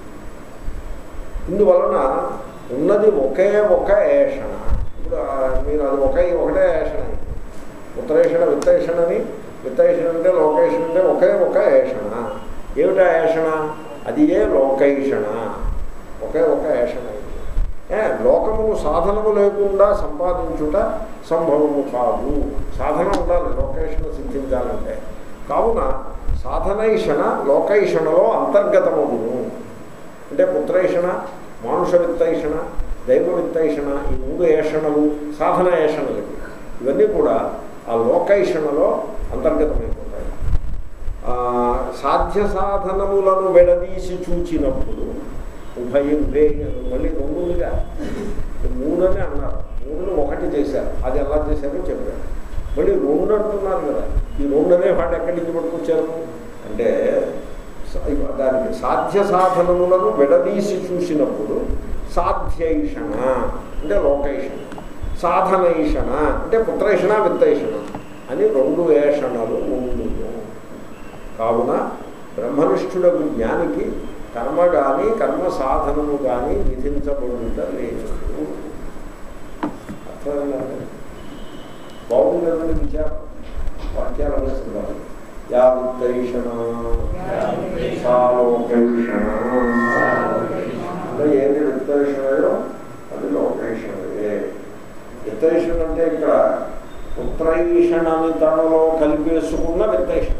ఇందువలన ఉన్నది ఒకే ఒక ఏషణ ఇప్పుడు ఆ, మీరు అది ఒకే ఒకటే ఏషణ ఉత్తరేషణ విత్తేషణని విత్తేషణ అంటే లోకేషణ అంటే ఒకే ఒక ఏషణ ఏమిటా ఏషణ అది ఏ లోకైషణ ఒకే ఒక ఏషణ ఇది. ఏ లోకమును సాధనము లేకుండా సంపాదించుట సంభవము కాదు సాధన ఉండాలి లోకేషణ సిద్ధించాలంటే కావున సాధనైషణ లోకైషణలో అంతర్గతమవును అంటే పుత్రైషణ మానుష విత్తైషణ దైవ విత్తైషణ ఈ మూడు ఏషణలు సాధన ఏషణలు ఇవి. ఇవన్నీ కూడా ఆ లోకైషణలో అంతర్గతమైపోతాయి ఆ, సాధ్య సాధనములను విడదీసి చూచినప్పుడు ఉభయం వేగ మళ్ళీ రెండుగా మూడని అన్నారు మూడును ఒకటి చేశారు అది ఎలా చేశారో చెప్పారు మళ్ళీ రెండు అంటున్నారు కదా ఈ రెండనే వాడు ఎక్కడి నుంచి పట్టుకొచ్చారు అంటే స- దానికి సాధ్య సాధనములను విడదీసి చూసినప్పుడు సాధ్యైషణ అంటే లోకైషణ సాధనైషణ అంటే పుత్రైషణ విత్తైషణ అని రెండు ఏషణలు ఉండును కావున బ్రహ్మనిష్ఠుడకు జ్ఞానికి కర్మ కానీ కర్మ సాధనము కానీ విధించబడుట లేదు అర్థమైందండి బాగుంది కదండి విచారం వాక్యాలు అనేస్తున్నారు యా విత్తైషణ సాలోకైషణ అంటే ఏది విత్తైషణయో అది లోకైషణయే విత్తైషణ అంటే ఇక్కడ పుత్రైషణని తనలో కలిపేసుకున్న విత్తైషణ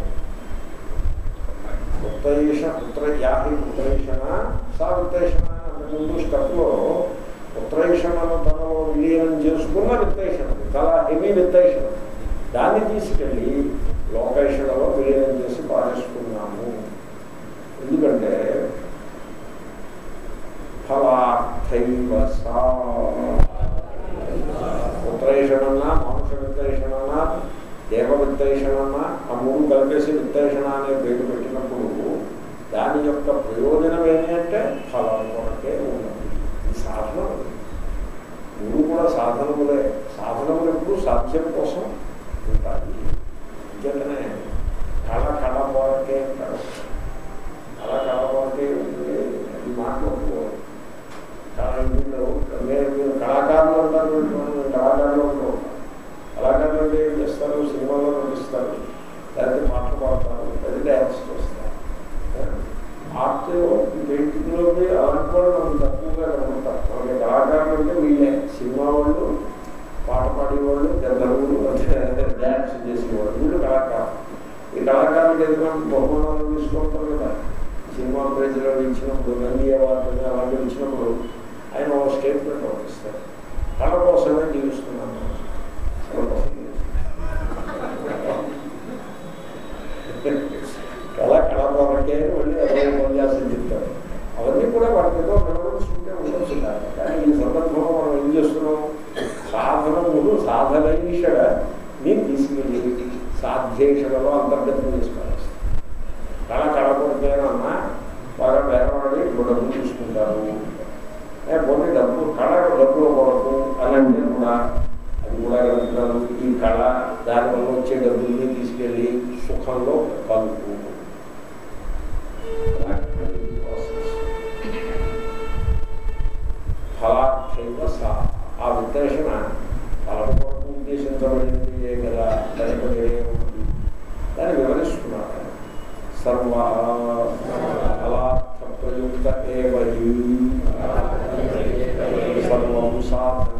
పుత్రైష పుత్ర యాహి పుత్రైషణ సా విత్తైషణ అని అంతకుముందు స్టెప్లో పుత్రైషణను తనలో విలీనం చేసుకున్న విత్తైషణ చాలా హెవీ విత్తైషణ దాన్ని తీసుకెళ్ళి లోకైషణలో విలీనం చేసి పారేసుకున్నాము ఎందుకంటే ఫలార్థైవ సా పుత్రైషణన్నా మానుష విత్తైషణన్నా దేవ విత్తైషణన్నా ఆ మూడు కలిపేసి విత్తైషణ అనే పేరు పెట్టినప్పుడు దాని యొక్క ప్రయోజనం ఏమి అంటే ఫలం కొరకే ఉన్నది ఇది సాధనం మూడు కూడా సాధనములే సాధనములు ఎప్పుడు సాధ్యం కోసం ఉంటాయి ఇంకేతనే కళ కళ కొరకే అంటారు కళ కళ కొరకే ఉంటుంది అది మాట్లాడుకోవాలి మీరు మీరు కళాకారులు అంటారు కళాకారులు అంటూ కళాకారులు అంటే ఏం చేస్తారు సినిమాలో నటిస్తారు లేకపోతే పాటలు పాడతారు అది డ్యాన్స్ చేస్తారు ఆర్ట్ పెయింటింగ్లోకి అలాంటి వాళ్ళు మనం తక్కువగా కనబడతారు మనకి కళాకారులు అంటే వీళ్ళే సినిమా వాళ్ళు ఇప్పుడు నంది అవార్డు అలాంటివి ఇచ్చినప్పుడు ఆయన ఒక స్టేట్మెంట్ ఒకటి ఇస్తారు కళ కోసమే జీవిస్తున్నాను కళ కోసం కళ కళ కొరకే అని మళ్ళీ అదే ఉపన్యాసం చెప్తారు అవన్నీ కూడా వాటి ఏదో మెమరీస్ ఉంటే ఉండొచ్చు కాదు కానీ ఈ సందర్భంలో మనం ఏం చేస్తున్నాం సాధనములు సాధనైష నేను తీసుకెళ్ళి సాధ్యేషణలో అంతర్గతం చేసుకోవాలి కళ కళ కొరకేనన్నా బాగా బేరవాడి ఇప్పుడు డబ్బులు చూసుకుంటారు ఏ కొన్ని డబ్బు కళ డబ్బుల కొరకు అని అంటే కూడా అది కూడా కలుపుతారు ఈ కళ దానివల్ల వచ్చే డబ్బుల్ని తీసుకెళ్ళి సుఖంలో కలుపు ఫలార్థైవ సా ఆ విశ్లేషణ ఫలం కొరకు ఉద్దేశించబడింది ఏ కదా లేకపోతే ఏముంది దాన్ని వివరిస్తున్నారు ఆయన. సర్వ ఫలార్థ ప్రయుక్త ఏవీ సర్వం సాధనం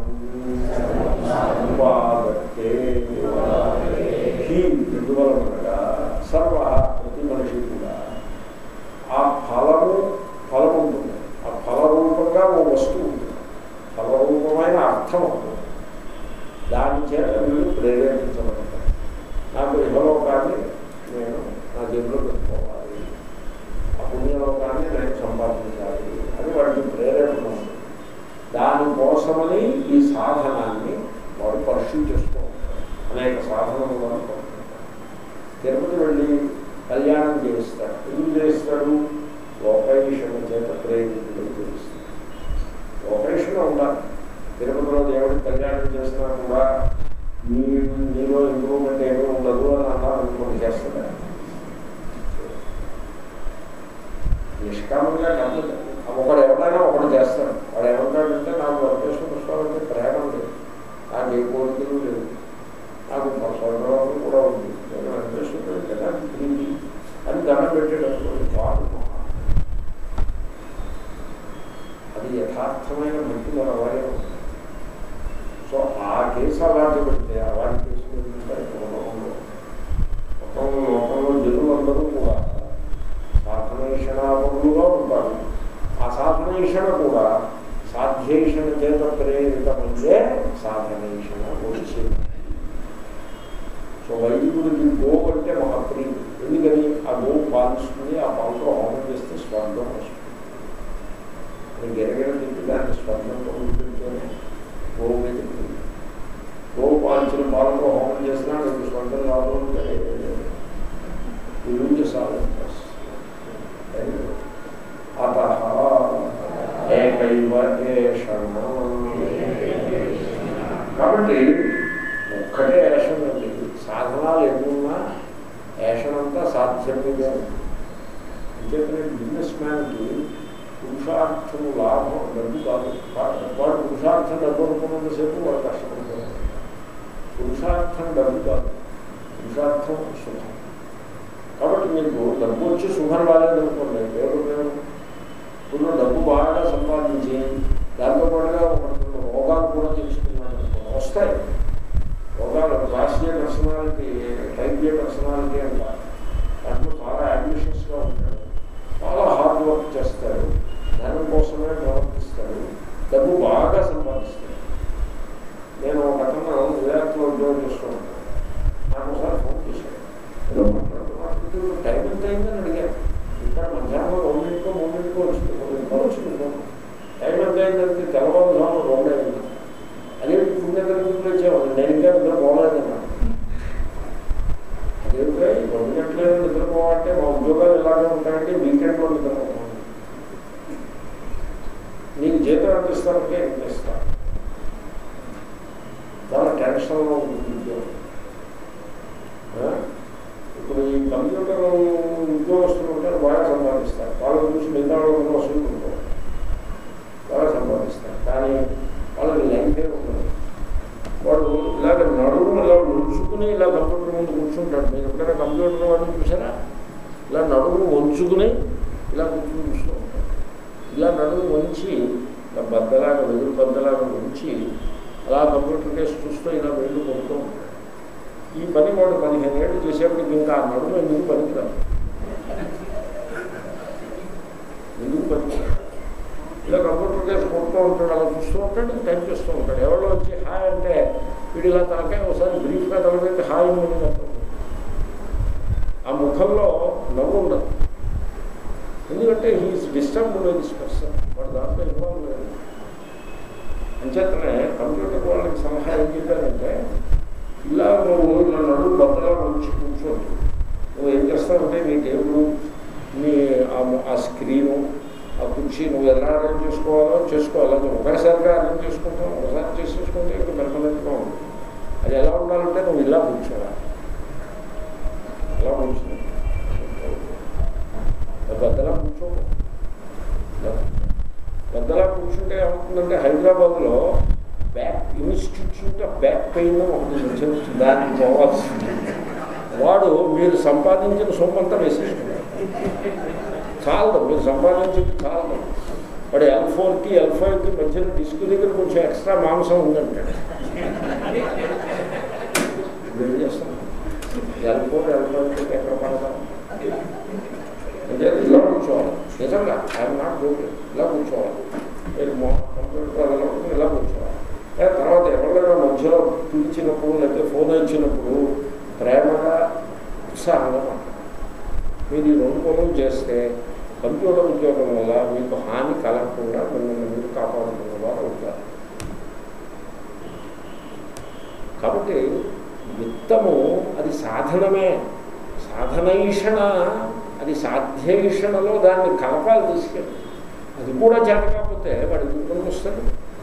ఉపాదత్తే హీ ఎందువలనగా సర్వ ప్రతి మనిషి కూడా ఆ ఫలము ఫలం ఉంటుంది ఆ ఫలరూపంగా ఓ వస్తువు ఉంటుంది ఫలరూపమైన అర్థం ఉంటుంది దాని చేత వీళ్ళు ప్రేరేపించబడతారు నాకు ఇహలోకాన్ని నేను నా జన్లో పెట్టుకోవాలి ఆ పుణ్యలోకాన్ని నేను సంపాదించాలి అని వాడికి ప్రేరేపణ ఉంది దానికోసమని ఈ సాధనాన్ని వాడు పర్ష్యూ చేస్తూ ఉంటాడు అనేక సాధనలు వాడు పడుతుంటాడు తిరుపతి వెళ్ళి కళ్యాణం చేయిస్తాడు ఎందుకు చేయిస్తాడు లోకైషణ చేత ప్రేరితులు చేయిస్తాడు లోకైషణ ఉండాలి తిరుపతిలో దేవుడికి కళ్యాణం చేసినా కూడా నీ నీలో ఇంప్రూవ్మెంట్ ఏమీ ఉండదు అని అన్నారు అనుకోండి చేస్తాడు నిష్కామంగా కాదు ఒకడు ఎవరైనా ఒకటి చేస్తాడు వాడు ఏమంటాడంటే నాకు వెంకటేశ్వర పుష్పాలంటే ప్రేమ లేదు నాకు ఏ కోరికలు లేవు నాకు స్వర్గలోకం కూడా ఉంది నేను వెంకటేశ్వరుడు అంటే నాకు ప్రీతి అని దండం పెట్టేటప్పుడు వాడు అది యథార్థమైన భక్తి మన వారే ఉంది సో ఆ కేసు అలాంటి పెడితే అలాంటి కేసు పెట్టుకుంటారు లోకంలో మొత్తం లోకంలో జనులందరూ కూడా సాధనైషణాపరులుగా ఉంటారు ఆ సాధనైషణ కూడా సాధ్యేషణ చేత ప్రేరితమైతే సాధనైషణ వచ్చింది సో వైదికుడికి గో అంటే మహాప్రీతి ఎందుకని ఆ గో పాలిస్తుంది ఆ పాలతో హోమం చేస్తే స్వర్గం వస్తుంది అది గిరగిర తిప్పి దాన్ని స్వర్గంతో ఉంటుంటేనే గోవు మీద ప్రీతి గోవు పాలించిన పాలతో హోమం చేసినా నీకు స్వర్గం రాదు అంటే ఇల్లు సాధన అత ఏకైవ ఏషణ కాబట్టి ఒక్కటే ఏషణ అండి సాధనాలు ఎన్నున్నా ఏషణంతా సాధ్యమేగా అంచేతనే బిజినెస్ మ్యాన్కి పురుషార్థము లాభం డబ్బు కాదు వాడు పురుషార్థం డబ్బు అనుకున్నంతసేపు వాడు కష్టపడతాడు పురుషార్థం డబ్బు కాదు పురుషార్థం సుఖం కాబట్టి మీకు డబ్బు వచ్చి శుభం రాలేదనుకోండి ఎవరు మేము ఇప్పుడు డబ్బు బాగా సంపాదించి దాంతో పాటుగా ఒక రెండు రోగాలు కూడా తెలుసుకున్నాను అనుకోండి వస్తాయి రోగాలు రాష్ట్రీయ పర్సనాలిటీ టైప్ ఏ పర్సనాలిటీ అంటారు దాంట్లో చాలా అంబిషియస్గా ఉంటాడు చాలా హార్డ్ వర్క్ చేస్తాడు ధనం కోసమే ప్రవర్తిస్తాడు డబ్బు బాగా సంపాదిస్తాడు నేను ఒక అతను విరాట్లో ఉద్యోగం చేస్తూ ఉంటాను నాకు ఒకసారి ఫోన్ చేశాడు ఏదో మాట్లాడుతున్నాడు టైం ఎంత అయిందని అడిగాను ఇక్కడ మధ్యాహ్నం రెండింటికో మూడింటికో వచ్చింది మూడింటికో వచ్చింది టైం ఎంత అయిందంటే తెల్లవారుజాము రెండు అయింది అదే ఫుడ్ ఎంత వచ్చేవాడు నేను ఇంకా నిద్ర పోలేదన్నా అదేంటే రెండు గంటలే నిద్రపోవాలంటే మా ఉద్యోగాలు ఎలాగే ఉంటాయంటే వీకెండ్లో నిద్రపోవాలి నీకు జీతం ఎంత ఇస్తానంటే ఎంత ఇస్తాను చాలా టెన్షన్లో ఉంటుంది ఉద్యోగం ఆ? ఇప్పుడు ఈ కంప్యూటర్ ఉద్యోగస్తులు ఉంటారు బాగా సంపాదిస్తారు వాళ్ళని చూసి మిగతా వాళ్ళు వసూలు ఉంటారు బాగా సంపాదిస్తారు కానీ వాళ్ళకి లైఫే ఉండదు వాడు ఇలాగ నడుము ఇలా ఉంచుకుని ఇలా కంప్యూటర్ ముందు కూర్చుంటాడు మీరు ఎప్పుడైనా కంప్యూటర్ వాడిని చూసారా ఇలా నడుము వంచుకుని ఇలా కూర్చుని చూస్తూ ఉంటాడు ఇలా నడుము వంచి ఇలా బద్దలాగా వెదురు బద్దలాగా వంచి అలా కంప్యూటర్ కేసు చూస్తూ ఇలా వెళ్ళు కొడుతూ ఉంటాడు ఈ పని వాడు పదిహేను ఏళ్ళు చేసేప్పటికి ఇంకా ఆ నడుము ఎందుకు పనికిరాదు ఎందుకు పెట్టుకుంటాడు ఇలా కంప్యూటర్ కేసు కొడుతూ ఉంటాడు అలా చూస్తూ ఉంటాడు టైప్ చేస్తూ ఉంటాడు ఎవరో వచ్చి హాయ్ అంటే వీడు ఇలా తనకే ఒకసారి బ్రీఫ్గా తలపెట్టి హాయ్ అని చెప్తాడు ఆ ముఖంలో నవ్వు ఉండదు ఎందుకంటే he's disturbed by this person వాడు దాంట్లో ఇన్వాల్వ్ లేదు అంచేతనే కంప్యూటర్ వాళ్ళకి సలహా ఏం చెప్పారంటే ఇలా నువ్వు నా నడుము బద్దలా వచ్చి కూర్చోండి నువ్వు ఏం చేస్తావంటే నీ టేబుల్ నీ ఆ ము- ఆ స్క్రీను ఆ కుర్చీ నువ్వు ఎలా అరేంజ్ చేసుకోవాలో చేసుకోవాలి అది ఒకసారిగా అరేంజ్ చేసుకుంటావు ఒకసారి చేసేసుకుంటే ఇంకా పెర్మనెంట్గా ఉంది అది ఎలా ఉండాలంటే నువ్వు ఇలా కూర్చోవాలి అలా కూర్చో పెద్దలా కూర్చో పెద్దలా కూర్చుంటే ఏమవుతుందంటే హైదరాబాద్లో back institute of back pain ఒకటి వచ్చింది దానికి పోవాల్సింది వాడు మీరు సంపాదించిన సొమ్మంతా వేసేసుకున్నాడు చాలదు మీరు సంపాదించింది చాలదు వాడు ఎల్ ఫోర్కి ఎల్ ఫైవ్కి మధ్యలో డిస్క్ దగ్గర కొంచెం ఎక్స్ట్రా మాంసం ఉందంటాడు ఇప్పుడు ఏం చేస్తాం ఎల్ ఫోర్ ఎల్ ఫైవ్కి ఎక్కడ పడతాం అంటే ఇలా కూర్చోవాలి నిజంగా ఐఎమ్ నాట్ డూయింగ్ ఇలా కూర్చోవాలి మీరు మో- కంప్యూటర్ అలా ఉంటుంది, ఇలా కూర్చోవాలి ఏ తర్వాత ఎవరైనా మధ్యలో పిలిచినప్పుడు లేకపోతే ఫోన్ ఇచ్చినప్పుడు ప్రేమగా ఉత్సాహంగా మాట్లాడాలి మీరు ఈ రెండు పనులు చేస్తే కంప్యూటర్ ఉద్యోగం వల్ల మీకు హాని కలగకుండా మిమ్మల్ని మీరు కాపాడుకున్న వారు అవుతారు కాబట్టి విత్తము అది సాధనమే సాధనైషణ అది సాధ్యైషణలో దాన్ని కలపాలి తీసుకెళ్ళి అది కూడా చేత కాకపోతే వాడి ఇంకొకరికి వస్తుంది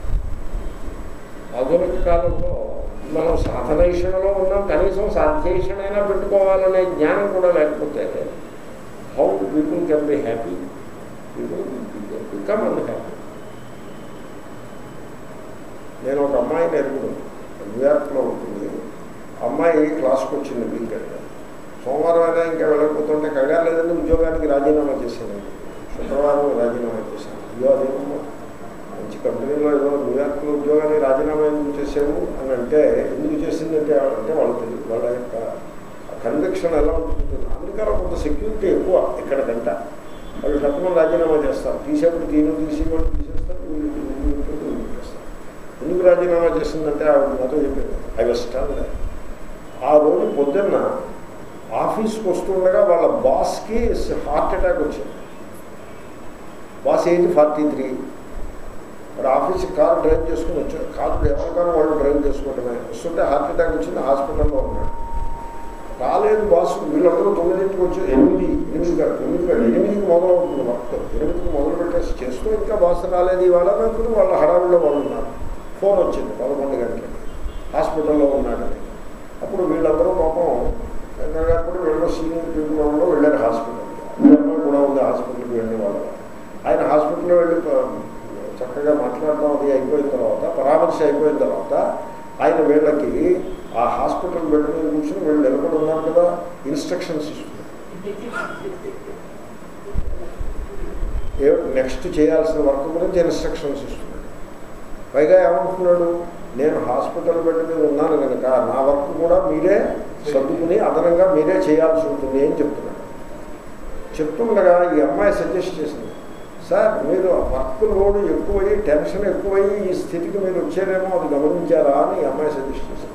ఆధునిక కాలంలో మనం సాధనైషణలో ఉన్నాం కనీసం సాధ్యైషణైనా పెట్టుకోవాలనే జ్ఞానం కూడా లేకపోతే how to people can be happy people become unhappy నేను ఒక అమ్మాయిని ఎరుగుడు న్యూయార్క్లో ఉంటుంది ఆ అమ్మాయి క్లాస్కి వచ్చింది వీకెండ్ సోమవారం అయినా ఇంకా వెళ్ళకపోతుంటే కంగారు లేదండి ఉద్యోగానికి రాజీనామా చేశాను శుక్రవారం రాజీనామా చేశాను అయ్యో అదేమో మంచి కంపెనీలో ఏదో న్యూయార్క్లో ఉద్యోగాన్ని రాజీనామా ఎందుకు చేసావు అని అంటే ఎందుకు చేసిందంటే అంటే వాళ్ళు తెలియదు వాళ్ళ యొక్క కన్విక్షన్ ఎలా ఉంటుంది అమెరికాలో కొంత సెక్యూరిటీ ఎక్కువ ఇక్కడ కంట వాళ్ళు తప్పకుండా రాజీనామా చేస్తారు తీసేప్పుడు తీను తీసి వాళ్ళు తీసేస్తారు వీళ్ళు వీళ్ళు వీళ్ళు వీళ్ళు చేస్తారు ఎందుకు రాజీనామా చేసిందంటే ఆవిడ నాతో చెప్పింది ఐ వాజ్ స్టాండ్ ఆ రోజు పొద్దున్న ఆఫీస్కి వస్తుండగా వాళ్ళ బాస్కి హార్ట్ అటాక్ వచ్చింది బాస్ ఏజ్ ఫార్టీ త్రీ వాడు ఆఫీస్కి కారు డ్రైవ్ చేసుకుని వచ్చాడు కారు ఎవరికైనా వాళ్ళు డ్రైవ్ చేసుకోవడమే వస్తుంటే హార్ట్ అటాక్ వచ్చింది హాస్పిటల్లో ఉన్నాడు రాలేదు బాస్ వీళ్ళందరూ తొమ్మిదింటికి వచ్చి ఎనిమిది ఎనిమిది కాదు తొమ్మిది కాదు ఎనిమిదికి మొదలవుతుంది వర్క్ ఎనిమిదికి మొదలు పెట్టేసి చేస్తూ ఇంకా బాస్ రాలేదు ఇవాళ అనుకుని వాళ్ళ హడావిడిలో వాళ్ళు ఉన్నారు ఫోన్ వచ్చింది పదకొండు గంటలకి హాస్పిటల్లో ఉన్నాడని అప్పుడు వీళ్ళందరూ పాపం అప్పుడు వీళ్ళు సీనియర్ పీపుల్ వాళ్ళు వెళ్ళారు హాస్పిటల్కి వీళ్ళమ్మ కూడా ఉంది హాస్పిటల్కి వెళ్ళిన వాళ్ళు ఆయన హాస్పిటల్లో వెళ్ళి ప- చక్కగా మాట్లాడడం అది అయిపోయిన తర్వాత పరామర్శ అయిపోయిన తర్వాత ఆయన వీళ్ళకి ఆ హాస్పిటల్ బెడ్ మీద కూర్చొని వీళ్ళు నిలబడి ఉన్నారు కదా ఇన్స్ట్రక్షన్స్ ఇస్తున్నారు ఏ నెక్స్ట్ చేయాల్సిన వర్క్ గురించి ఇన్స్ట్రక్షన్స్ ఇస్తున్నాడు పైగా ఏమంటున్నాడు నేను హాస్పిటల్ బెడ్ మీద ఉన్నాను కనుక నా వర్క్ కూడా మీరే సర్దుకుని అదనంగా మీరే చేయాల్సి ఉంటుంది అని చెప్తున్నాడు చెప్తుండగా ఈ అమ్మాయి సజెస్ట్ చేసింది సార్ మీరు వర్క్ లోడ్ ఎక్కువయ్యి టెన్షన్ ఎక్కువయ్యి ఈ స్థితికి మీరు వచ్చారేమో అది గమనించారా అని ఈ అమ్మాయి సజెస్ట్ చేసింది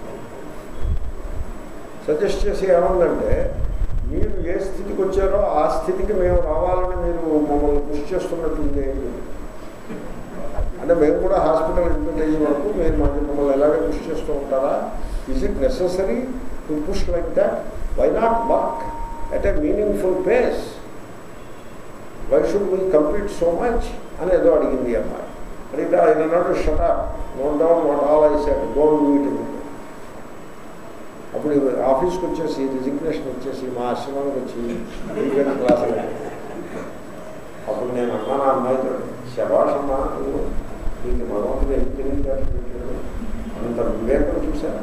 సజెస్ట్ చేసి ఏమందంటే మీరు ఏ స్థితికి వచ్చారో ఆ స్థితికి మేము రావాలని మీరు మమ్మల్ని కృషి చేస్తున్నట్టుంది అని చెప్పింది. అంటే మేము కూడా హాస్పిటల్ అడ్మిట్ అయ్యే వరకు మీరు మాకు మమ్మల్ని ఎలాగే పుష్ చేస్తూ ఉంటారా is it necessary to push like that why not work at a meaningful pace why should we complete so much అని ఏదో అడిగింది ఈ అమ్మాయి అడిగితే ఆయన అన్నాడు shut a note down what all I said don't meet అప్పుడు ఈ ఆఫీస్కి వచ్చేసి రిజిగ్నేషన్ వచ్చేసి మా ఆశ్రమానికి వచ్చి వీకెండ్ క్లాసులు అప్పుడు నేను అన్నాను ఆ అమ్మాయితో శభాష్ అమ్మా నువ్వు నీకు భగవంతుడు ఎంత తెలియదు అంత వివేకం చూశాను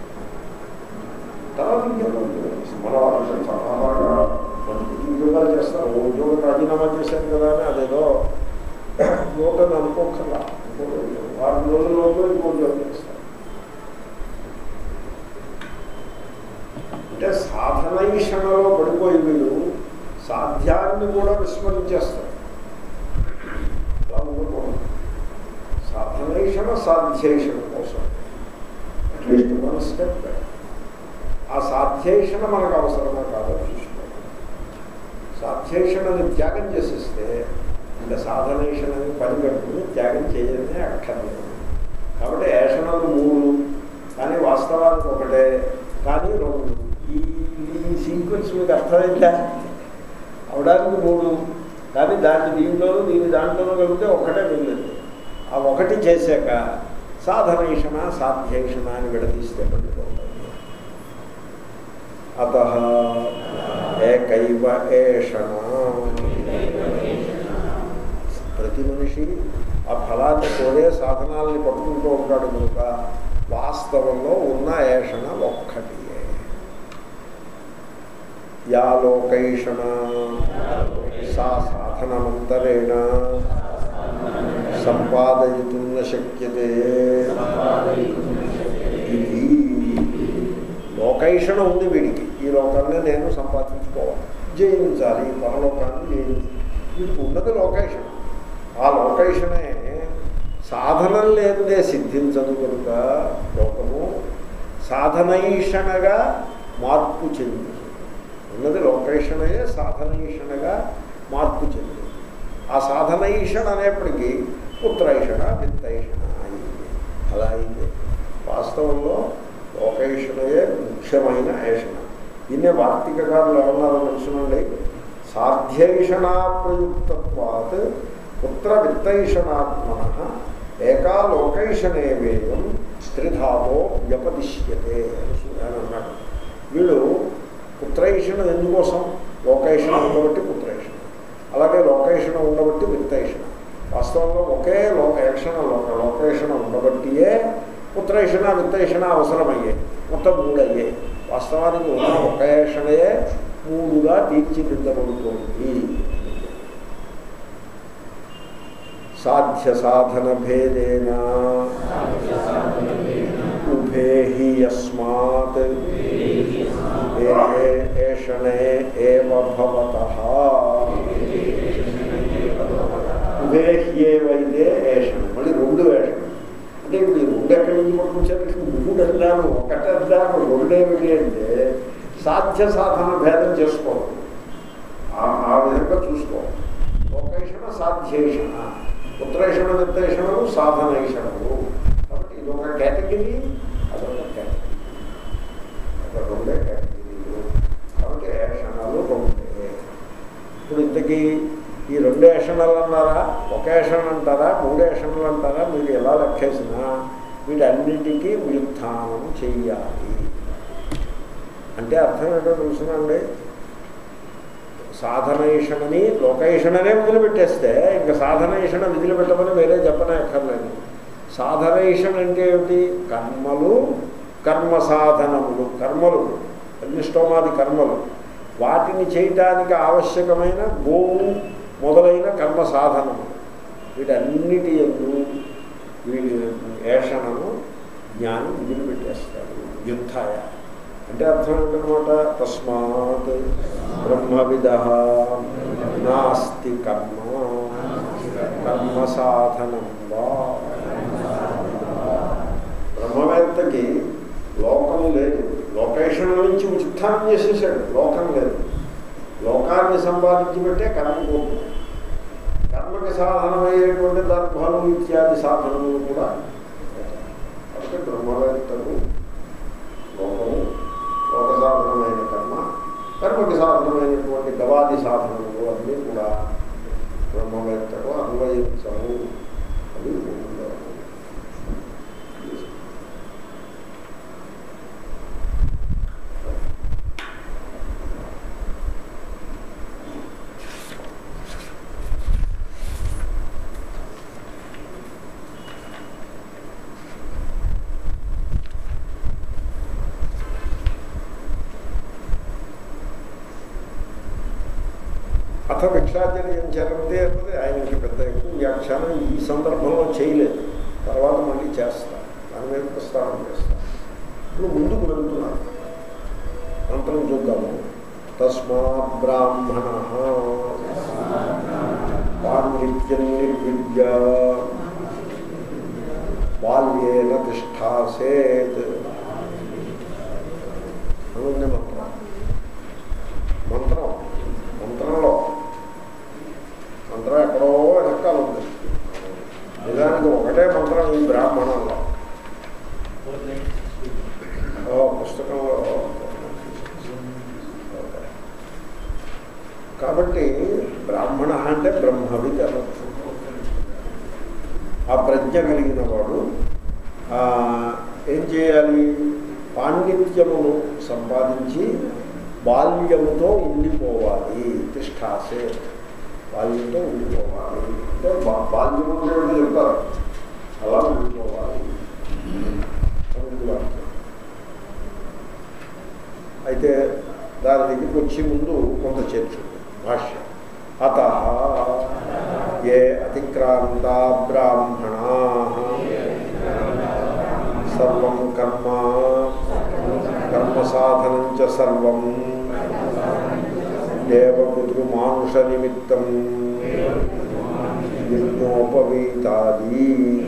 తర్వాత ఇంకేమో మన వాళ్ళు చాలా బాగా మంచి ఉద్యోగాలు చేస్తారు ఓ ఉద్యోగం రాజీనామా చేశాను కదా అని అదేదో లోకం అనుకోకర్లా ఇంకో వారం రోజుల్లోపు ఇంకో ఉద్యోగం చేస్తారు అంటే సాధనైషణలో పడిపోయి వీళ్ళు సాధ్యాన్ని కూడా విస్మరించేస్తారు సాధనైషణ సాధ్యైషణ కోసం అట్లీస్ట్ వన్ స్టెప్ ఆ సాధ్యైషణ మనకు అవసరమా కాదో చూసుకోవాలి సాధ్యైషణని త్యాగం చేసేస్తే ఇంకా సాధనైషణని పని కట్టుకుని త్యాగం చేయడమే అక్కర్లేదు కాబట్టి ఏషణలు మూడు కానీ వాస్తవానికి ఒకటే కానీ రెండు ఈ ఈ సీక్వెన్స్ మీకు అర్థమైందా అవడానికి మూడు కానీ దాన్ని దీంట్లోనూ దీని దాంట్లోనూ కలిపితే ఒక్కటే వెళ్ళదు ఆ ఒకటి చేశాక సాధనైషణ సాధ్యైషణ అని విడదీస్తే పండుకుంటుంది అత ఏకైవ ఏషణ ప్రతి మనిషి ఆ ఫలాన్ని కోరే సాధనాలని పట్టుకుంటూ ఉంటాడు కనుక వాస్తవంలో ఉన్న ఏషణ ఒక్కటియే యా లోకైషణ సా సాధనమంతరేణ సంపాదయితుం న శక్యతే ఇది లోకైషణ ఉంది వీడికి ఈ లోకాన్ని నేను సంపాదించుకోవాలి జయించాలి పరలోకాన్ని జయించాలి వీడికి ఉన్నది లోకైషణ ఆ లోకైషణే సాధనం లేదే సిద్ధించదు కనుక లోకము సాధనైషణగా మార్పు చెంది ఉన్నది లోకైషణయే సాధనైషణగా మార్పు చెంది ఆ సాధనైషణ అనేప్పటికీ పుత్రైషణ విత్తైషణ అయింది అలా అయింది వాస్తవంలో లోకైషణయే ముఖ్యమైన ఏషణ దీన్నే వార్తికకారులు ఏమన్నారో తెలుసునండి సాధ్యైషణ ప్రయుక్తత్వాత్ పుత్ర విత్తైషణాత్మన ఏకా లోకైషణే వేయం త్రిధాతో వ్యపదిశ్యతే అని అన్నాడు వీడు పుత్రైషణ ఎందుకోసం లోకైషణ ఉండబట్టి పుత్రైషణ అలాగే లోకైషణ ఉండబట్టి విత్తైషణ వాస్తవంలో ఒకే లోక యక్షణ లోక లోకేషణ ఉండబట్టియే పుత్రైషణ విత్తైషణ అవసరమయ్యే మొత్తం మూడయ్యే వాస్తవానికి ఉన్న ఒక ఏషణయే మూడుగా తీర్చిదిద్దబడుతోంది సాధ్య సాధన భేదేన ఉభే హి యస్మాత్ ఏషణే ఏవ భవతః ఉభే హ్యేవైతే ఏషణ మళ్ళీ రెండు వేషణ అంటే ఇప్పుడు ఈ రెండు ఎక్కడి నుంచి పట్టుకొచ్చారు మూడు అన్నాను ఒకటి అన్నాను రెండేమిటి అంటే సాధ్య సాధన భేదం చేసుకోవాలి ఆ- ఆ విధంగా చూసుకోవాలి లోకేషణ సాధ్యేషణ పుత్రేషణ విత్తేషణలు సాధనైషణలు కాబట్టి ఇది ఒక కేటగిరీ అదొక కేటగిరీ ఒక రెండే కేటగిరీలు కాబట్టి ఏషణలు రెండే ఇప్పుడు ఇంతకీ ఈ రెండు ఏషణలు అన్నారా ఒక ఏషణ అంటారా మూడు ఏషణలు అంటారా మీరు ఎలా లెక్కేసినా వీటన్నిటికీ వ్యుత్థానం చెయ్యాలి అంటే అర్థం ఏంటో తెలుసునండి సాధనైషణని లోకైషణనే వదిలిపెట్టేస్తే ఇంకా సాధనైషణ వదిలిపెట్టమని వేరే చెప్పనే అక్కర్లేదు సాధనైషణ అంటే ఏమిటి కర్మలు కర్మ సాధనములు కర్మలు అన్నిష్టోమాది కర్మలు వాటిని చేయటానికి ఆవశ్యకమైన గోవు మొదలైన కర్మ సాధనము వీటన్నిటి ఎందు వీడి ఏషణను జ్ఞానం వదిలిపెట్టేస్తాడు యుద్ధాయ అంటే అర్థం ఏంటనమాట తస్మాత్ బ్రహ్మవిద నాస్తి కర్మ కర్మ సాధనం వా బ్రహ్మవేత్తకి లోకం లేదు లోకేషణ నుంచి ఉత్థానం చేసేసాడు లోకం లేదు లోకాన్ని సంపాదించి పెట్టే కర్మ పోతుంది కర్మకి సాధనమయ్యేటువంటి దర్భాలు ఇత్యాది సాధనములు కూడా కాబట్టి బ్రహ్మవేత్తలు లోకము లోక సాధనమైన కర్మ కర్మకి సాధనమైనటువంటి గవాది సాధనములు అన్నీ కూడా బ్రహ్మవేత్తకు అన్వయించవు అవి ఉండవు అథ భిక్షాచర్యం చరంతే అన్నది ఆయనకి పెద్ద ఎక్కువ వ్యాఖ్యానం ఈ సందర్భంలో చేయలేదు తర్వాత మళ్ళీ చేస్తా దాని మీద ప్రస్తావన చేస్తా ఇప్పుడు ముందుకు వెళ్తున్నాను మంత్రం చూద్దాము తస్మా బ్రాహ్మణ పాండిత్యం నిర్విద్య బాల్యేన తిష్టాసేత్ అని ఉంది మంత్రం మంత్రం మంత్రంలో మంత్రం ఎక్కడో వెనకాల ఉంది నిజానికి ఒకటే మంత్రం ఈ బ్రాహ్మణంలో ఓ, పుస్తకంలో ఓకే. కాబట్టి బ్రాహ్మణ అంటే బ్రహ్మవిత్ అనర్థం ఆ ప్రజ్ఞ కలిగిన వాడు ఆ, ఏం చేయాలి పాండిత్యమును సంపాదించి బాల్యముతో ఉండిపోవాలి తిష్టాసే బాల్యంతో ఉండిపోవాలి అంటే బా- బాల్యము అంటే వాళ్ళు చెప్తారు అలా ఉండిపోవాలి అని ఉంది వాక్యం. అయితే దాని దగ్గరికి వచ్చే ముందు కొంత చర్చ భాష్యం అత ఏ అతిక్రాంత బ్రాహ్మణా సర్వం కర్మ కర్మ సాధనం చ సర్వం దేవపితృమానుష నిమిత్తం యజ్ఞోపవీతాది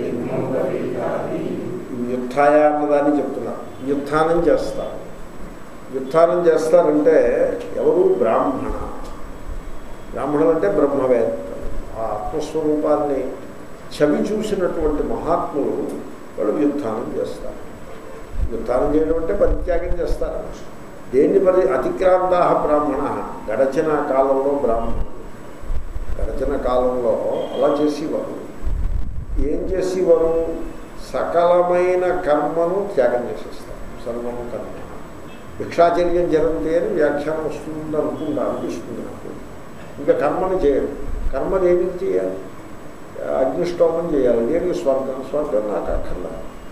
యుద్ధాయ అన్నదాన్ని చెప్తున్నారు యుద్ధానం చేస్తారు యుద్ధానం చేస్తారంటే ఎవరు బ్రాహ్మణ బ్రాహ్మణులు అంటే బ్రహ్మవేత్తలు ఆ ఆత్మస్వరూపాన్ని చవి చూసినటువంటి మహాత్ములు వాళ్ళు వ్యుత్థానం చేస్తారు వ్యుత్థానం చేయడం అంటే పరిత్యాగం చేస్తారు దేన్ని పరి అతిక్రాంతా బ్రాహ్మణ గడచిన కాలంలో బ్రాహ్మణులు గడచిన కాలంలో అలా చేసేవారు ఏం చేసేవారు సకలమైన కర్మను త్యాగం చేసేస్తారు సర్వము కర్మ భిక్షాచర్యం జరుగుతే అని వ్యాఖ్యానం వస్తుంది అనుకుంటా అనిపిస్తుంది నాకు ఇంకా కర్మను చేయరు కర్మ దేనికి చేయాలి అగ్నిష్టోమం చేయాలి దేనికి స్వర్గం స్వర్గం నాకు అక్కర్లా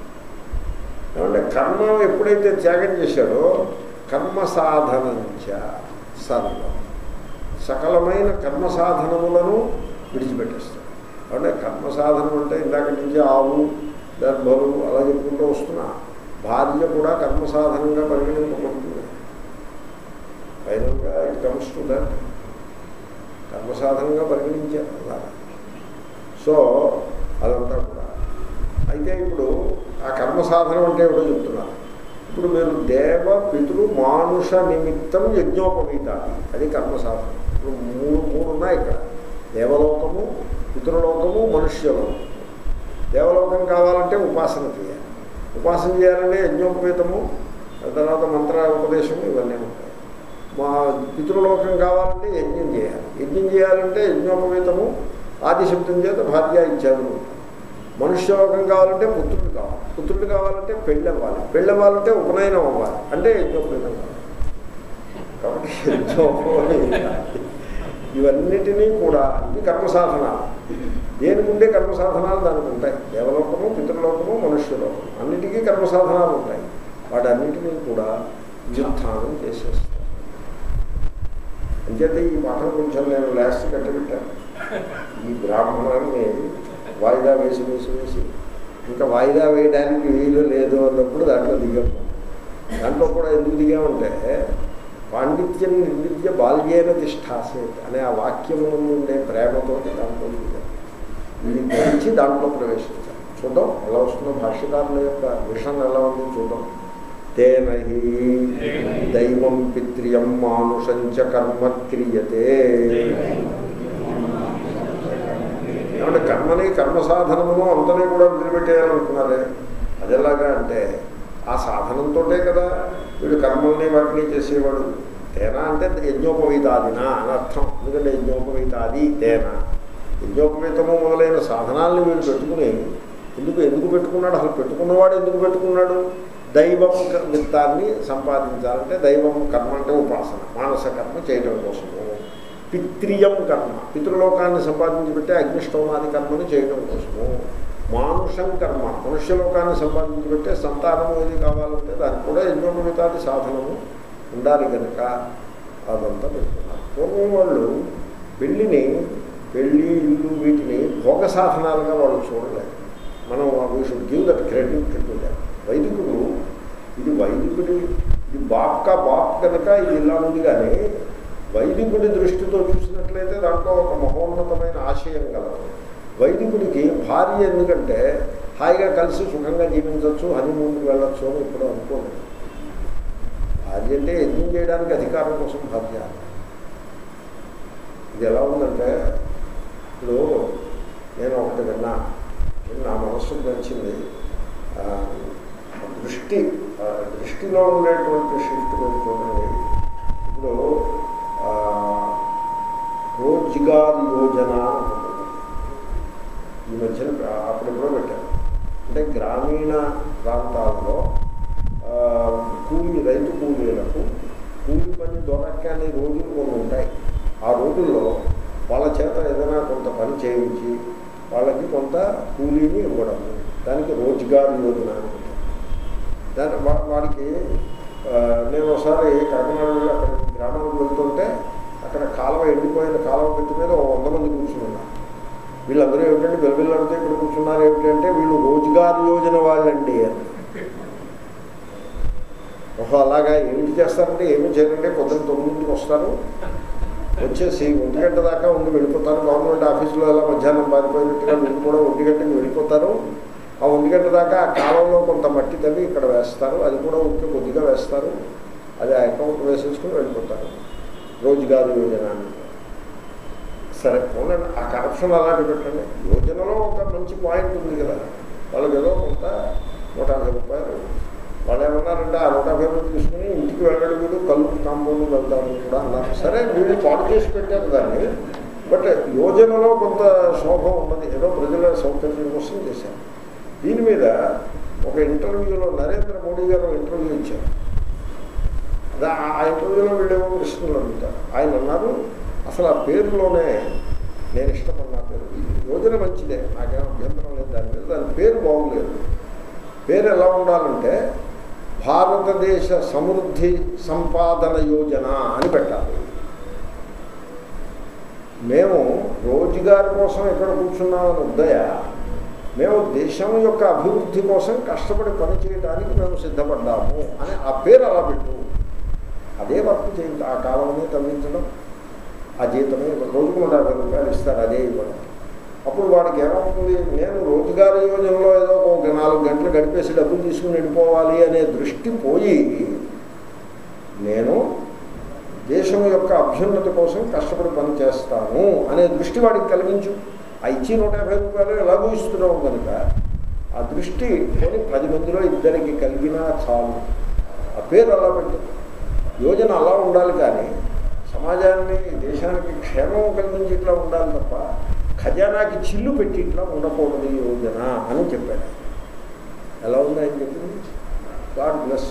ఏమంటే కర్మ ఎప్పుడైతే త్యాగం చేశాడో కర్మ సాధనంచ సర్వం సకలమైన కర్మ సాధనములను విడిచిపెట్టేస్తాడు అంటే కర్మ సాధనం అంటే ఇందాక నుంచి ఆవు దర్భలు అలా చెప్పుకుంటూ వస్తున్నా భార్య కూడా కర్మ సాధనంగా పరిగణింపబడుతుంది ఫైనల్గా ఇట్ కమ్స్ టు దట్ కర్మ సాధనంగా పరిగణించారు అలా సో అదంతా కూడా అయితే ఇప్పుడు ఆ కర్మ సాధనం అంటే ఏమిటో చెప్తున్నారు ఇప్పుడు మీరు దేవ పితృ మానుష నిమిత్తం యజ్ఞోపవీతాది అది కర్మ సాధనం ఇప్పుడు మూడు మూడు ఉన్నాయి ఇక్కడ దేవలోకము పితృలోకము మనుష్యలోకము దేవలోకం కావాలంటే ఉపాసన చేయాలి ఉపాసన చేయాలంటే యజ్ఞోపవీతము తర్వాత మంత్ర ఉపదేశము ఇవన్నీ ఉంటాయి మా పితృలోకం కావాలంటే యజ్ఞం చేయాలి యజ్ఞం చేయాలంటే యజ్ఞోపవీతము ఆదిశబ్దం చేత భార్య ఇత్యాదులు ఉంటాయి మనుష్యలోకం కావాలంటే పుత్రుడు కావాలి పుత్రుడు కావాలంటే పెళ్ళి అవ్వాలి పెళ్ళి అవ్వాలంటే ఉపనయనం అవ్వాలి అంటే యజ్ఞోపవీతం కావాలి కాబట్టి యజ్ఞోపవీతం ఇవన్నిటినీ కూడా ఇవి కర్మ సాధనాలు దేనికి ఉండే కర్మ సాధనాలు దానికి ఉంటాయి దేవలోకము పితృలోకము మనుష్యలోకము అన్నిటికీ కర్మ సాధనాలు ఉంటాయి వాటన్నిటినీ కూడా వ్యుత్థానం చేసేస్తారు అంచేతే ఈ పాఠం కొంచెం నేను లాస్ట్ కట్టబెట్టాను ఈ బ్రాహ్మణాన్ని వాయిదా వేసి వేసి వేసి ఇంకా వాయిదా వేయడానికి వీలు లేదు అన్నప్పుడు దాంట్లో దిగాము దాంట్లో కూడా ఎందుకు దిగామంటే పాండిత్యం నిర్విద్య బాల్యేన తిష్టాసేత్ అనే ఆ వాక్యము ఉండే ప్రేమతో దాంట్లో దిగాం ఇది గ్రహించి దాంట్లో ప్రవేశించాం చూద్దాం ఎలా వస్తుందో భాష్యకారుల యొక్క విషయం ఎలా ఉంది చూద్దాం తేన హి దైవం పిత్రియం మానుషంచ కర్మ క్రియతే ఏమంటే కర్మని కర్మ సాధనమును అంతనే కూడా వదిలిపెట్టేయాలనుకున్నారే అది ఎలాగా అంటే ఆ సాధనంతోటే కదా వీడు కర్మల్ని వాటిని చేసేవాడు తేనా అంటే యజ్ఞోపవీతాదినా అని అర్థం ఎందుకంటే యజ్ఞోపవీతాది తేనా యజ్ఞోపవీతము మొదలైన సాధనాలను వీడు పెట్టుకుని ఎందుకు ఎందుకు పెట్టుకున్నాడు అసలు పెట్టుకున్నవాడు ఎందుకు పెట్టుకున్నాడు దైవం విత్తాన్ని సంపాదించాలంటే దైవం కర్మ అంటే ఉపాసన మానస కర్మ చేయడం కోసము పిత్రియం కర్మ పితృలోకాన్ని సంపాదించి పెట్టే అగ్నిష్టోమాది కర్మని చేయడం కోసము మానుషం కర్మ మనుష్యలోకాన్ని సంపాదించి పెట్టే సంతానము ఏది కావాలంటే దానికి కూడా యజ్ఞోపమితాది సాధనము ఉండాలి కనుక అదంతా పెట్టుకున్నారు పూర్వం వాళ్ళు పెళ్ళిని పెళ్ళి ఇల్లు వీటిని భోగ సాధనాలుగా వాళ్ళు చూడలేదు మనం we should give that credit to వైదికుడు ఇది వైదికుడి ఇది బాప్కా బాప్ కనుక ఇది ఇలా ఉంది కానీ వైదికుడి దృష్టితో చూసినట్లయితే దాంట్లో ఒక మహోన్నతమైన ఆశయం కలదు వైదికుడికి భార్య ఎందుకంటే హాయిగా కలిసి సుఖంగా జీవించవచ్చు హనీమూన్కి వెళ్ళొచ్చు అని ఇప్పుడు అనుకోలేదు భార్య అంటే యజ్ఞం చేయడానికి అధికారం కోసం భార్య ఇది ఎలా ఉందంటే ఇప్పుడు నేను ఒకటి విన్నా నా మనస్సుకు నచ్చింది ఆ, దృష్టి ఆ, దృష్టిలో ఉండేటువంటి షిఫ్ట్ మీరు చూడండి ఇప్పుడు ఆ, రోజ్గార్ యోజన అని ఒకటి ఉంది. ఈ మధ్యన అప్పుడెప్పుడో పెట్టారు అంటే గ్రామీణ ప్రాంతాల్లో ఆ, కూలి రైతు కూలీలకు కూలి పని దొరకని రోజులు కొన్ని ఉంటాయి ఆ రోజుల్లో వాళ్ళ చేత ఏదైనా కొంత పని చేయించి వాళ్ళకి కొంత కూలీని ఇవ్వడం దానికి రోజ్గార్ యోజన అని ఉంటుంది. దాని వా- వాడికి ఆ, నేను ఒకసారి కాకినాడ వెళ్ళి అక్కడ గ్రామానికి వెళ్తుంటే అక్కడ కాలువ ఎండిపోయిన కాలువ పెట్టి మీద ఒక వంద మంది కూర్చుని ఉన్నారు వీళ్ళందరూ ఏమిటంటే వెలువెళ్ళడితే ఇక్కడ కూర్చున్నారు ఏమిటంటే వీళ్ళు రోజ్గార్ యోజన వాళ్ళండి అని ఓహో అలాగా ఏమిటి చేస్తారంటే ఏమి చేయాలంటే పొద్దున్న తొమ్మిదింటికి వస్తారు వచ్చేసి ఒంటి గంట దాకా ఉండి వెళ్ళిపోతారు గవర్నమెంట్ ఆఫీసులో ఎలా మధ్యాహ్నం పారిపోయినట్టుగా వీళ్ళు కూడా ఒంటి గంటకి వెళ్ళిపోతారు ఆ ఒంటి గంట దాకా ఆ కాలంలో కొంత మట్టి తవ్వి ఇక్కడ వేస్తారు అది కూడా ఉంటే కొద్దిగా వేస్తారు అది ఆ అకౌంట్ వేసేసుకుని వెళ్ళిపోతారు రోజుగారు యోజన అని సరే పోనండి ఆ కరప్షన్ అలాంటి పెట్టండి యోజనలో ఒక మంచి పాయింట్ ఉంది కదా వాళ్ళకి ఏదో కొంత నూట యాభై రూపాయలు వాళ్ళు ఏమన్నారంటే ఆ నూట యాభై రూపాయలు తీసుకుని ఇంటికి వెళ్ళడం వీడు కళ్ళు కాంపౌండ్ వెళ్తామని కూడా అన్నారు సరే వీళ్ళు పాటు చేసి పెట్టారు దాన్ని బట్ యోజనలో కొంత శోభ ఉన్నది ఏదో ప్రజల సౌకర్యం కోసం చేశారు దీని మీద ఒక ఇంటర్వ్యూలో నరేంద్ర మోడీ గారు ఇంటర్వ్యూ ఇచ్చారు దా- ఆ ఇంటర్వ్యూలో వీళ్ళేమో ప్రశ్నలు అడుగుతారు ఆయన అన్నారు అసలు ఆ పేరులోనే నేను ఇష్టపడిన పేరు ఈ యోజన మంచిదే నాకేం అభ్యంతరం లేదు దాని మీద దాని పేరు బాగులేదు పేరు ఎలా ఉండాలంటే భారతదేశ సమృద్ధి సంపాదన యోజన అని పెట్టాలి మేము రోజుగారి కోసం ఎక్కడ కూర్చున్నామని ఉద్దయ మేము దేశం యొక్క అభివృద్ధి కోసం కష్టపడి పని చేయడానికి మేము సిద్ధపడ్డాము అని ఆ పేరు అలా పెట్టు అదే వర్క్ చేయండి ఆ కాలంలో తగ్గించడం ఆ జీతమే రోజుకు నూట యాభై రూపాయలు ఇస్తారు అదే ఇవ్వడం అప్పుడు వాడికి ఏమవుతుంది నేను రోజుగారు యోజనలో ఏదో ఒక నాలుగు గంటలు గడిపేసి డబ్బులు తీసుకుని వెళ్ళిపోవాలి అనే దృష్టి పోయి నేను దేశం యొక్క అభ్యున్నతి కోసం కష్టపడి పని చేస్తాను అనే దృష్టి వాడికి కలిగించు ఆ ఇచ్చి నూట యాభై రూపాయలు ఎలాగో ఇస్తున్నావు కనుక ఆ దృష్టి కొని పది మందిలో ఇద్దరికి కలిగినా చాలు ఆ పేరు అలా పెట్టి యోజన అలా ఉండాలి కానీ సమాజాన్ని దేశానికి క్షేమం కలిగించి ఇట్లా ఉండాలి తప్ప ఖజానాకి చిల్లు పెట్టి ఇట్లా ఉండకూడదు ఈ యోజన అని చెప్పాడు ఎలా ఉంది ఆయన చెప్పింది గాడ్ బ్లెస్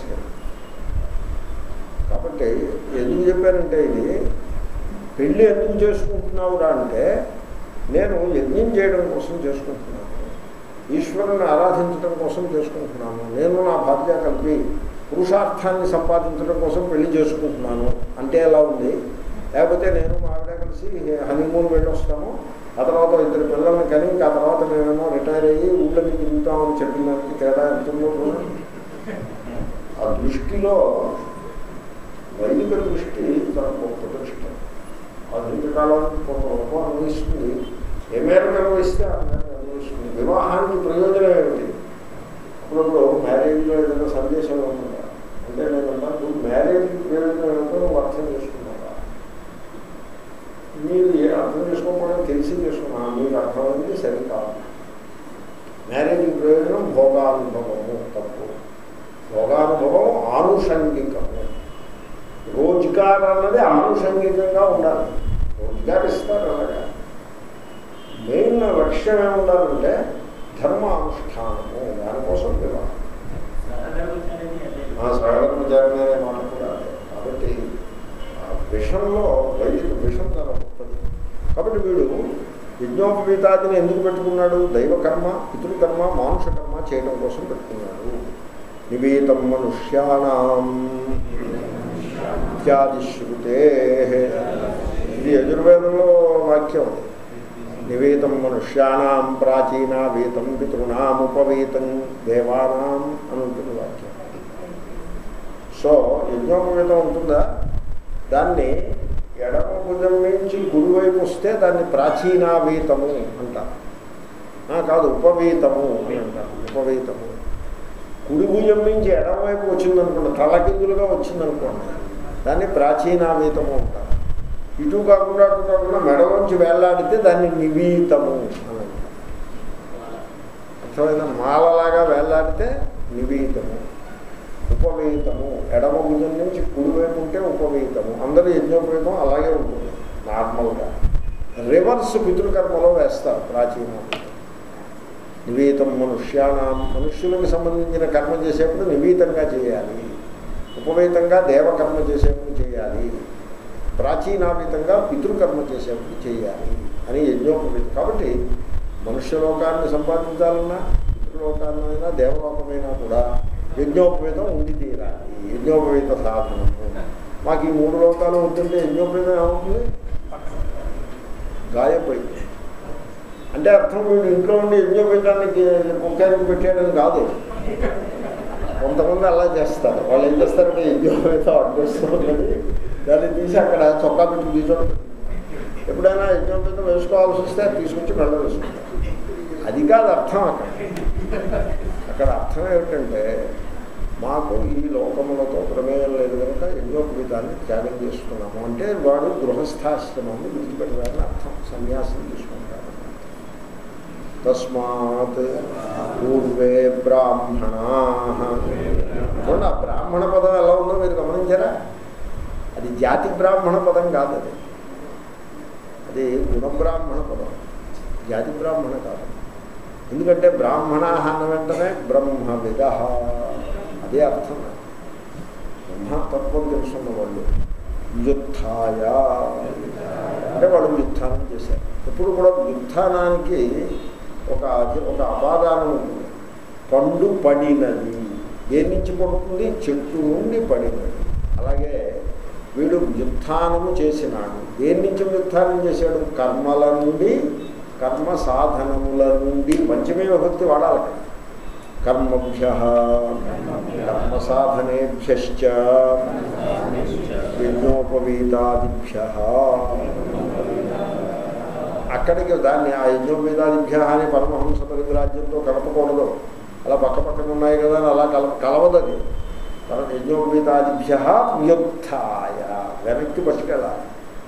కాబట్టి ఎందుకు చెప్పానంటే ఇది పెళ్ళి ఎందుకు చేసుకుంటున్నావురా అంటే నేను యజ్ఞం చేయడం కోసం చేసుకుంటున్నాను ఈశ్వరుని ఆరాధించడం కోసం చేసుకుంటున్నాను నేను నా భార్య కలిపి పురుషార్థాన్ని సంపాదించడం కోసం పెళ్లి చేసుకుంటున్నాను అంటే ఎలా ఉంది లేకపోతే నేను మా ఆవిడ కలిసి హనీమూన్ వెళ్ళొస్తాము ఆ తర్వాత ఇద్దరు పిల్లల్ని కని ఆ తర్వాత మేమేమో రిటైర్ అయ్యి ఊళ్ళకి తిరుగుతామని చెప్పిన దానికి తేడా ఎంతుందో చూడండి. ఆ దృష్టిలో వైదిక దృష్టి చాలా గొప్ప దృష్టి ఆధునిక కాలానికి కొంత గొప్ప అన్వయిస్తుంది ఏ మేరకు అన్వయిస్తే ఆ మేరకు అన్వయిస్తుంది వివాహానికి ప్రయోజనం ఏమిటి అప్పుడప్పుడు మ్యారేజ్లో ఏదైనా సందేశం ఉంటుందా అంటే నేను అన్నాను మ్యారేజ్ ప్రయోజనం ఏమిటో నువ్వు అర్థం చేసుకున్నావా మీరు ఏ అర్థం చేసుకోకపోవడం తెలిసి చేసుకున్నా మీకు అర్థమైంది సరికాదు మ్యారేజ్ ప్రయోజనం భోగానుభవము తప్పు భోగానుభవం ఆనుషంగికము రోజ్గార్ అన్నది ఆనుషంగికంగా ఉండాలి రోజ్గార్ ఇస్తారు అలాగా మెయిన్ లక్ష్యం ఏముండాలంటే ధర్మ అనుష్ఠానము దానికోసం వివాహం ఆ సరళాచారం అనే మాట కూడా అదే కాబట్టి ఆ విషంలో వైదిక విషం చాలా గొప్పది కాబట్టి వీడు యజ్ఞోపవీతాదిని ఎందుకు పెట్టుకున్నాడు దైవకర్మ పితృకర్మ మానుష కర్మ చేయడం కోసం పెట్టుకున్నాడు నివేతం మనుష్యానాం ఇత్యాది శృతే ఇది యజుర్వేదంలో వాక్యం అది నివేతం మనుష్యానాం ప్రాచీన వేతం పితృనాం ఉపవేతం దేవానాం అని ఉంటుంది వాక్యం సో యజ్ఞోపవేతం ఉంటుందా దాన్ని ఎడమ భుజం నుంచి కుడివైపు వస్తే దాన్ని ప్రాచీనావేతము అంటారు ఆ, కాదు ఉపవీతము అని అంటారు ఉపవీతము కుడి భుజం నుంచి ఎడమవైపు వచ్చిందనుకోండి తలకిందులుగా వచ్చిందనుకోండి దాన్ని ప్రాచీనావీతము అంటారు ఇటు కాకుండా అటు కాకుండా మెడలోంచి వేలాడితే దాన్ని నివీతము అని అంటారు అర్థమైనా మాలలాగా వేలాడితే నివీతము ఉపవీతము ఎడమ భుజం నుంచి కుడివైపు ఉంటే ఉపవీతము అందరూ యజ్ఞోపవీతం అలాగే ఉంటుంది నార్మల్గా రివర్స్ పితృకర్మలో వేస్తారు ప్రాచీన నివీతం మనుష్యానాం మనుష్యులకు సంబంధించిన కర్మ చేసేప్పుడు నివీతంగా చేయాలి ఉపవేతంగా దేవకర్మ చేసేప్పుడు చేయాలి ప్రాచీనాతీతంగా పితృకర్మ చేసేప్పుడు చేయాలి అని యజ్ఞోపవీతం కాబట్టి మనుష్యలోకాన్ని సంపాదించాలన్నా పితృలోకాన్నైనా దేవలోకమైనా కూడా యజ్ఞోపవేతం ఉండి తీరాలి యజ్ఞోపవేత సాధనము మాకు ఈ మూడు లోకాలు ఉంటుంటే యజ్ఞోపవేతం ఏమవుతుంది గాయపోయింది అంటే అర్థం వీడు ఇంట్లో ఉండి యజ్ఞోపేతానికి కుక్కానికి పెట్టాడని కాదు కొంతమంది అలా చేస్తారు వాళ్ళు ఏం చేస్తారంటే యజ్ఞోపేతం అడ్డొస్తుంది దాన్ని తీసి అక్కడ చొక్కా పెట్టి తీసుకోవడం ఎప్పుడైనా యజ్ఞోపేతం వేసుకోవాల్సి వస్తే అది తీసుకొచ్చి మెళ్ళ వేసుకుంటారు అది కాదు అర్థం అక్కడ అక్కడ అర్థం ఏమిటంటే మాకు ఈ లోకములతో ప్రమేయం లేదు కనుక యజ్ఞోపవీతాన్ని త్యాగం చేస్తున్నాము అంటే వాడు గృహస్థాశ్రమాన్ని విడిచిపెట్టడానికి అర్థం సన్యాసం తీసుకుంటారు తస్మాత్ పూర్వే బ్రాహ్మణా చూడండి ఆ బ్రాహ్మణ పదం ఎలా ఉందో మీరు గమనించారా అది జాతి బ్రాహ్మణ పదం కాదు అది అది గుణబ్రాహ్మణ పదం జాతి బ్రాహ్మణ కాదు ఎందుకంటే బ్రాహ్మణ అన్న వెంటనే బ్రహ్మవిద అదే అర్థం బ్రహ్మతత్వం తెలుసున్న వాళ్ళు వ్యుత్థాయ అంటే వాళ్ళు వ్యుత్థానం చేశారు ఎప్పుడు కూడా వ్యుత్థానానికి ఒక ఒక అపాదానం ఉంటుంది పండు పడినది దేని నుంచి పడుతుంది చెట్టు నుండి పడినది అలాగే వీడు వ్యుత్థానము చేసినాడు దేని నుంచి వ్యుత్థానం చేశాడు కర్మల నుండి కర్మ సాధనముల నుండి పంచమే విభక్తి వాడాలి అక్కడ కర్మభ్య కర్మ సాధనేభ్యశ్చ యజ్ఞోపవీతాదిభ్య అక్కడికి దాన్ని ఆ యజ్ఞోపవీతాదిభ్య అని పరమహంస పరివిరాజ్యంతో కలపకూడదు అలా పక్క పక్కన ఉన్నాయి కదా అని అలా కల కలవదు అది పరమ యజ్ఞోపవీతాదిభ్య వ్యుత్థాయ వెనక్కి పట్టుకెళ్ళాలి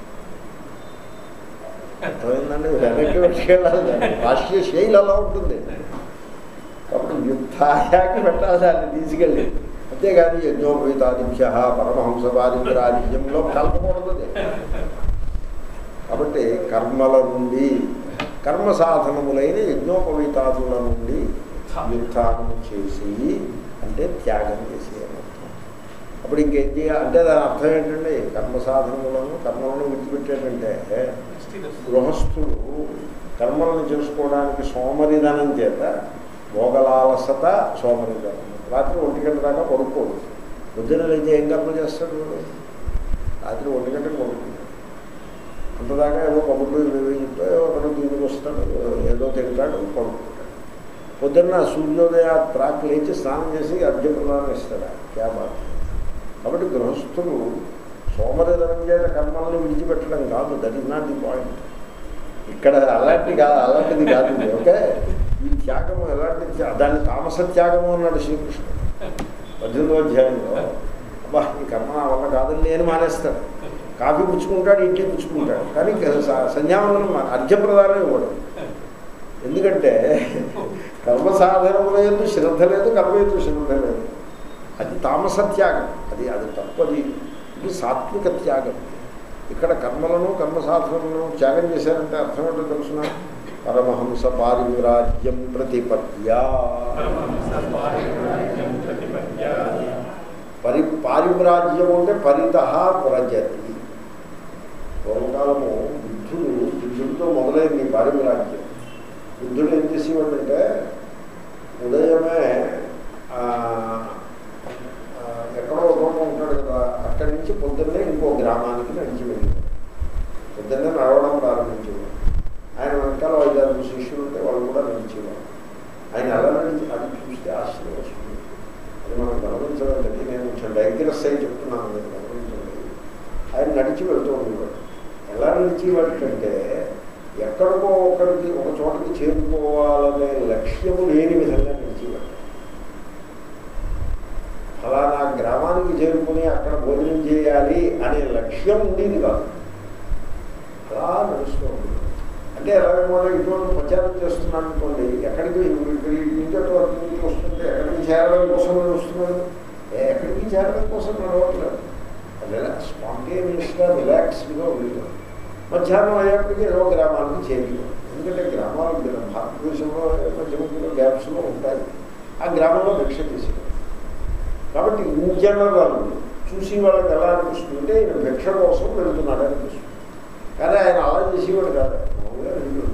అర్థమైందండి వెనక్కి పట్టుకెళ్ళాలి దాన్ని. భాష్య శైలి అలా ఉంటుంది కాబట్టి వ్యుత్థాయాకి పెట్టాలి దాన్ని తీసుకెళ్ళి అంతేగాని యజ్ఞోపవీతాదిభ్య పరమహంసవాదిభ్యరాదిభ్యంలో కలపకూడదు అది. కాబట్టి కర్మల నుండి కర్మ సాధనములైన యజ్ఞోపవీతాదుల నుండి వ్యుత్థానము చేసి అంటే త్యాగం చేసి అని అర్థం అప్పుడు ఇంకేం చేయాలి అంటే దాని అర్థం ఏంటండి కర్మ సాధనములను కర్మలను విడిచిపెట్టాడంటే గృహస్థులు కర్మలను చేసుకోవడానికి సోమరిధనం చేత భోగలాలసత సోమరిధనం రాత్రి ఒంటి గంట దాకా పడుకోడు పొద్దున లేచి ఏం కర్మ చేస్తాడు వాడు రాత్రి ఒంటి గంటకు పడుకుంటాడు అంతదాకా ఏదో కబుర్లు ఇవి చెప్తే ఒకడు దీనికి వస్తాడు ఏదో తింటాడు పడుకుంటాడు పొద్దున్న సూర్యోదయ ప్రాక్ లేచి స్నానం చేసి అర్ఘ్యప్రదానం ఇస్తాడు క్యాబాత్ కాబట్టి గృహస్థులు సోమరిధనం చేత కర్మల్ని విడిచిపెట్టడం కాదు that is not the point ఇక్కడ అలాంటి కాదు అలాంటిది కాదు ఇది, ఓకే ఈ త్యాగము ఎలాంటి త్యా- దాన్ని తామస త్యాగము అన్నాడు శ్రీకృష్ణుడు పద్దెనిమిదో అధ్యాయంలో అబ్బా ఈ కర్మ నా వల్ల కాదని నేను మానేస్తాడు కాఫీ పుచ్చుకుంటాడు ఇడ్లీ పుచ్చుకుంటాడు కానీ స- సంధ్యావందనం మా- అర్ఘ్యప్రదానం ఇవ్వడు ఎందుకంటే కర్మ సాధనముల ఎందు శ్రద్ధ లేదు కర్మ ఎందు శ్రద్ధ లేదు అది తామస త్యాగం అది అది తప్పది ఇది సాత్విక త్యాగం ఇక్కడ కర్మలను కర్మ సాధనలను త్యాగం చేశారంటే అర్థం ఏంటో తెలుసిన పరమహంస పారివిరాజ్యం ప్రతిపత్యా పరి పారివ్రాజ్యం అంటే పరిత వ్రజతి పూర్వకాలము బుద్ధుడు బుద్ధుడితో మొదలైంది పారివ్రాజ్యం బుద్ధుడు ఏం చేసేవాడంటే ఉదయమే ఆ, ఆ, ఎక్కడో ఒక చోట ఉంటాడు కదా అక్కడి నుంచి పొద్దున్నే ఇంకో గ్రామానికి నడిచి వెళ్ళాడు పొద్దున్నే నడవడం ప్రారంభించేవాడు ఆయన వెనకాల ఐదారు శిష్యులు ఉంటే వాళ్ళు కూడా నడిచేవారు ఆయన ఎలా నడిచి అది చూస్తే ఆశ్చర్యం వస్తుంది అది మనం గమనించదండి నేను కొంచెం డైగ్రెస్ అయి చెప్తున్నాను నేను గమనించండి ఆయన నడిచి వెళ్తూ ఉండేవాడు ఎలా నడిచేవాడంటే ఎక్కడికో ఒకరికి ఒక చోటకి చేరుకోవాలనే లక్ష్యము లేని విధంగా నడిచిపెట్టారు ఫలానా గ్రామానికి చేరుకుని అక్కడ భోజనం చేయాలి అనే లక్ష్యం ఉండేది కాదు అలా నడుస్తూ ఉంటుంది అంటే ఎలాగో ఇటువంటి ప్రచారం చేస్తున్నాను అనుకోండి ఎక్కడికి ఇక్కడ ఇటు నుంచి అటు అటు నుంచి వస్తుంటే ఎక్కడికి చేరడం కోసం నడుస్తున్నాడు ఏ ఎక్కడికి చేరడం కోసం నడవట్లేదు రిలాక్స్ స్పాంటేనియస్గా రిలాక్స్డ్గా ఉండేది మధ్యాహ్నం అయ్యేప్పటికీ ఏదో గ్రామానికి చేరిపోయింది ఎందుకంటే గ్రామాలు గ్రా- భారతదేశంలో మధ్య మధ్యలో గ్యాప్స్లో ఉంటాయి ఆ గ్రామంలో భిక్ష చేసేవారు కాబట్టి ఇన్ జనరల్ చూసి వాళ్ళకి ఎలా అనిపిస్తుంటే ఈయన భిక్ష కోసం వెళ్తున్నాడు అనిపిస్తుంది కానీ ఆయన అలా చేసేవాడు కాదు మామూలుగా వెళ్తున్నాడు.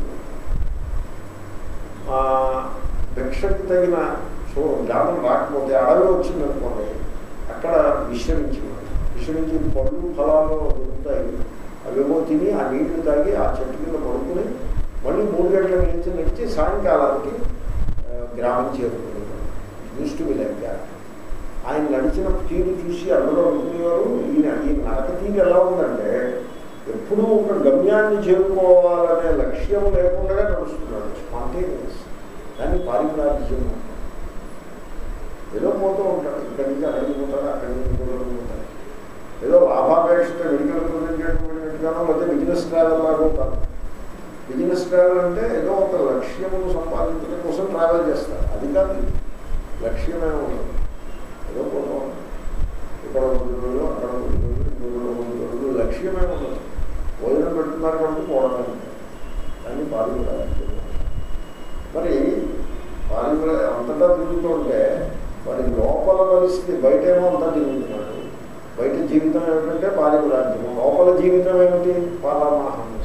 ఆ భిక్షకి తగిన సో గ్రామం రాకపోతే అడవి వచ్చింది అనుకోండి అక్కడ విశ్రమించేవాడు విశ్రమించి పళ్ళు ఫలాలు దొరుకుతాయి అవేమో తిని ఆ నీళ్లు తాగి ఆ చెట్టు కింద పడుకుని మళ్ళీ మూడు గంటలకు లేచి నడిచి సాయంకాలానికి ఆ, గ్రామం చేరుకునేవాడు దృష్టి లెక్క ఆయన నడిచిన తీరు చూసి అందరూ అనుకునేవారు ఈయన ఈ నడక తీరు ఎలా ఉందంటే ఎప్పుడూ ఒక గమ్యాన్ని చేరుకోవాలనే లక్ష్యం లేకుండా నడుస్తున్నాడు స్పాంటేనియస్ దాన్ని పారిప్రాజ్యం అంటారు. ఏదో పోతూ ఉంటాడు ఇక్కడి నుంచి అక్కడికి పోతాడు అక్కడి నుంచి పోతాడు పోతాడు ఏదో లాభాపేక్షతో మెడికల్ వెళ్ళినట్టుగానో లేదా బిజినెస్ ట్రావెల్ లాగా కాదు బిజినెస్ ట్రావెల్ అంటే ఏదో ఒక లక్ష్యమును సంపాదించడం కోసం ట్రావెల్ చేస్తారు అది కాదు ఇది. లక్ష్యమే ఉండదు ఏదో పోతూ ఉంటాడు ఇక్కడ కొద్ది రోజులు అక్కడ కొద్ది రోజులు ఇంకొక కొద్ది రోజులు లక్ష్యమే ఉండదు భోజనం పెడుతున్నారు కాబట్టి పోవడమే ఉంటుంది దాన్ని పాల్గొనాలి మరి పాల్గొన అంతటా తిరుగుతుంటే వాడి లోపల పరిస్థితి బయటేమో అంతా తిరుగుతున్నాడు బయట జీవితం ఏమిటంటే పారిపురాజ్యము లోపల జీవితం ఏమిటి పరమహంస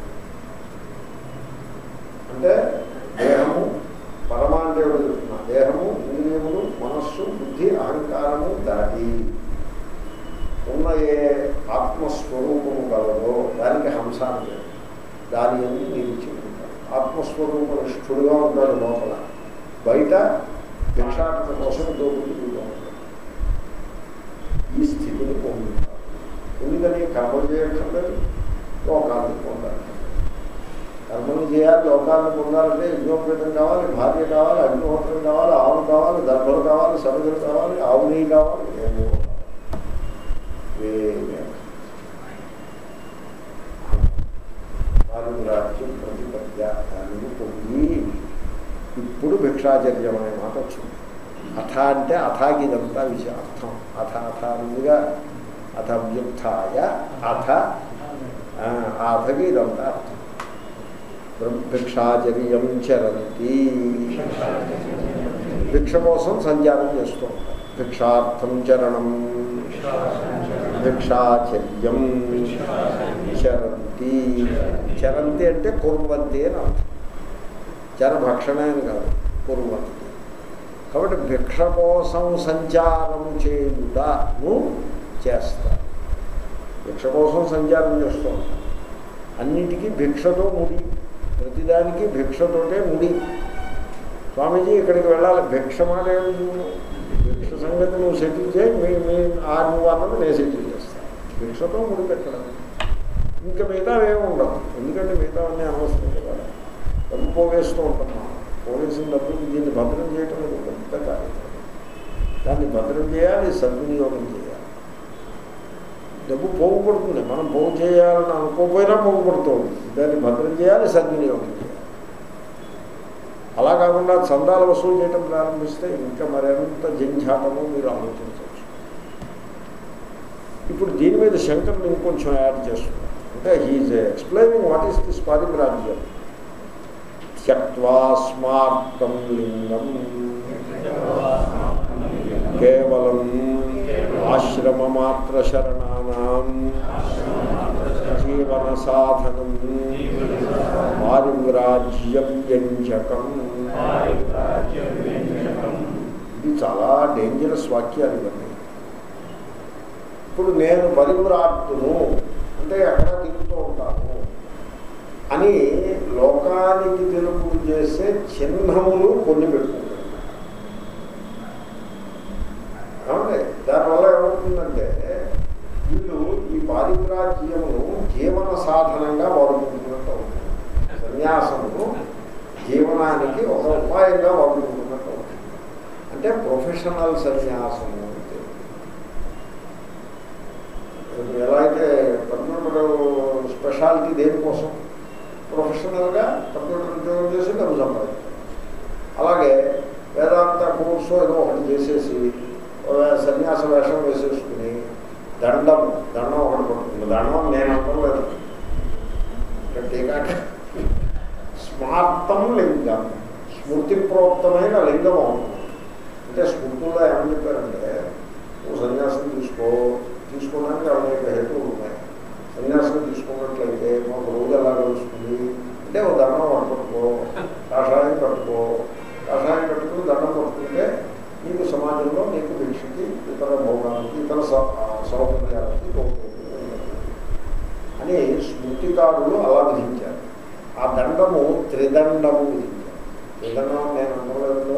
అంటే దేహము పరమ అంటే ఎవరు చెప్తున్నా దేహము ఇంద్రియములు మనస్సు బుద్ధి అహంకారము దాటి ఉన్న ఏ ఆత్మస్వరూపము కలదో దానికి హంస అంటే దాని అని నిలిచిపోతాడు ఆత్మస్వరూప నిష్ఠుడుగా ఉంటాడు లోపల బయట భిక్షాటన కోసం దోపుడుగా ఉంటాడు ఈ స్థితిని పొందుతాడు ఎందుకని కర్మలు చేయక్కర్లేదు లోకాన్ని పొందాలి కర్మలు చేయాలి లోకాన్ని పొందాలంటే యజ్ఞోపేతం కావాలి భార్య కావాలి అగ్నిహోత్రం కావాలి ఆవు కావాలి దర్భలు కావాలి సముద్రం కావాలి ఆవు నెయ్యి కావాలి ఏమో ఏమీ అక్కర్లేదు. పారిమురాజ్యం ప్రతిపద్య దానిని పొంది ఇప్పుడు భిక్షాచర్యం అనే మాట వచ్చింది అథ అంటే అథాకి ఇదంతా విషయం అర్థం అథ అథ ముందుగా అథ వ్యుత్య అథ ఆ, ఆ అథకి ఇదంతా అర్థం బ్రహ్మ- భిక్షాచర్యం చరంతి భిక్ష కోసం సంచారం చేస్తూ ఉంటారు భిక్షార్థం చరణం భిక్షాచర్యం చరంతి చరంతి అంటే కుర్వంతి అని అర్థం చరభక్షణ అని కాదు కుర్వంతి కాబట్టి భిక్ష కోసం సంచారము చేయుటను చేస్తారు భిక్ష కోసం సంచారం చేస్తూ ఉంటారు అన్నిటికీ భిక్షతో ముడి ప్రతిదానికి భిక్షతోటే ముడి స్వామీజీ ఇక్కడికి వెళ్ళాలి భిక్ష మాట ఏమిటి నువ్వు? భిక్ష సంగతి నువ్వు సెటిల్ చేయి మీ మీ ఆ నువ్వు అన్నది నేను సెటిల్ చేస్తాను భిక్షతో ముడి పెట్టడం ఇంకా మిగతా ఏమి ఉండవు ఎందుకంటే మిగతా అన్నీ అనవసరం కదా డబ్బు పోగేస్తూ ఉంటాం మనం పోగేసిన డబ్బులు దీన్ని భద్రం చేయటం అనేది ఒక పెద్ద కార్యక్రమం దాన్ని భద్రం చేయాలి సద్వినియోగం చేయాలి డబ్బు పోగుపడుతుంది మనం పోగు చేయాలని అనుకోకపోయినా పోగుపడుతూ ఉంటుంది దాన్ని భద్రం చేయాలి సద్వినియోగం చేయాలి అలా కాకుండా చందాలు వసూలు చేయడం ప్రారంభిస్తే ఇంకా మరింత జంఝాటము మీరు ఆలోచించవచ్చు ఇప్పుడు దీని మీద శంకర్లు ఇంకొంచెం యాడ్ చేస్తున్నారు అంటే he's explaining what is this పారిప్రాజ్యం త్యక్వా స్మార్తం లింగం కేవలం ఆశ్రమమాత్ర శరణానాం జీవన సాధనం పారివ్రాజ్య వ్యంజకం ఇది చాలా డేంజరస్ వాక్యాలు ఇవన్నీ ఇప్పుడు నేను పరివ్రాట్టును అంటే ఎక్కడ తిరుగుతూ ఉంటాను అని లోకానికి తెలుపు చేసే చిహ్నములు కొన్ని పెట్టుకుంటారు ఏమండి దానివల్ల ఏమవుతుందంటే వీళ్ళు ఈ పారిప్రాజ్యమును జీవన సాధనంగా వాడుకుంటున్నట్టు అవుతుంది సన్యాసమును జీవనానికి ఒక ఉపాయంగా వాడుకుంటున్నట్టు అంటే ప్రొఫెషనల్ సన్యాసము అంటే ఇప్పుడు ఎలా అయితే కంప్యూటర్ స్పెషాలిటీ దేనికోసం ప్రొఫెషనల్గా కంప్యూటర్ ఉద్యోగం చేసి డబ్బు సంపాదించాలి అలాగే వేదాంత కోర్సు ఏదో ఒకటి చేసేసి ఓ సన్యాస వేషం వేసేసుకుని దండం దండం ఒకటి పడుతుంది దండం నేను అనుకోలేదు టీకాక స్మార్తం లింగం స్మృతి ప్రోక్తమైన లింగం అవుతుంది అంటే స్మృతుల్లో ఏమని చెప్పారంటే ఓ సన్యాసం తీసుకో తీసుకోవడానికి అనేక హేతువులు ఉన్నాయి సన్యాసం తీసుకున్నట్లయితే మాకు రోజు ఎలా గడుస్తుంది అంటే ఓ దండం పట్టుకో కాషాయం కట్టుకో కాషాయం కట్టుకుని దండం పట్టుకుంటే నీకు సమాజంలో నీకు భిక్షకి ఇతర భోగానికి ఇతర సౌ- ఆ, సౌకర్యాలకి పోతుంది అని స్మృతికారులు అలా విధించారు ఆ దండము త్రిదండము విధించారు త్రిదండం నేను అనుకోలేదు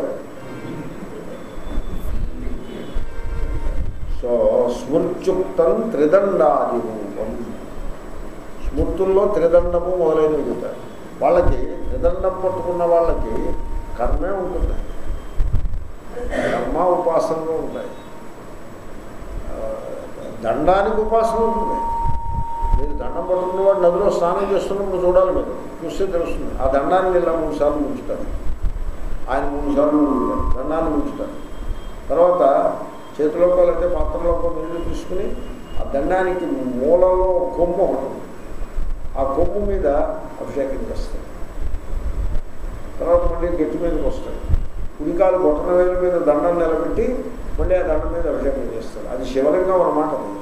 సో స్మృత్యుక్తం త్రిదండాది రూపం స్మృతుల్లో త్రిదండము మొదలైనవి చెప్తారు వాళ్ళకి త్రిదండం పట్టుకున్న వాళ్ళకి కర్మే ఉంటుంది కర్మ ఉపాసనలు ఉంటాయి ఆ, దండానికి ఉపాసన ఉంటుంది మీరు దండం పట్టుకున్న వాడు నదిలో స్నానం చేస్తున్నప్పుడు చూడాలి మీరు చూస్తే తెలుస్తుంది ఆ దండాన్ని ఇలా మూడు సార్లు ఉంచుతారు ఆయన మూడు సార్లు ఉంచుతారు దండాన్ని ఉంచుతారు తర్వాత చేతిలోకి అయితే పాత్రలోకి నీళ్లు తీసుకుని ఆ దండానికి మూలలో కొమ్ము ఒకటి ఉంది. ఆ కొమ్ము మీద అభిషేకం చేస్తారు తర్వాత మళ్ళీ గట్టి మీదకి వస్తాయి కుడికాలు బొట్టన వేల మీద దండం నిలబెట్టి మళ్ళీ ఆ దండం మీద అభిషేకం చేస్తారు అది శివలింగం అన్నమాట అది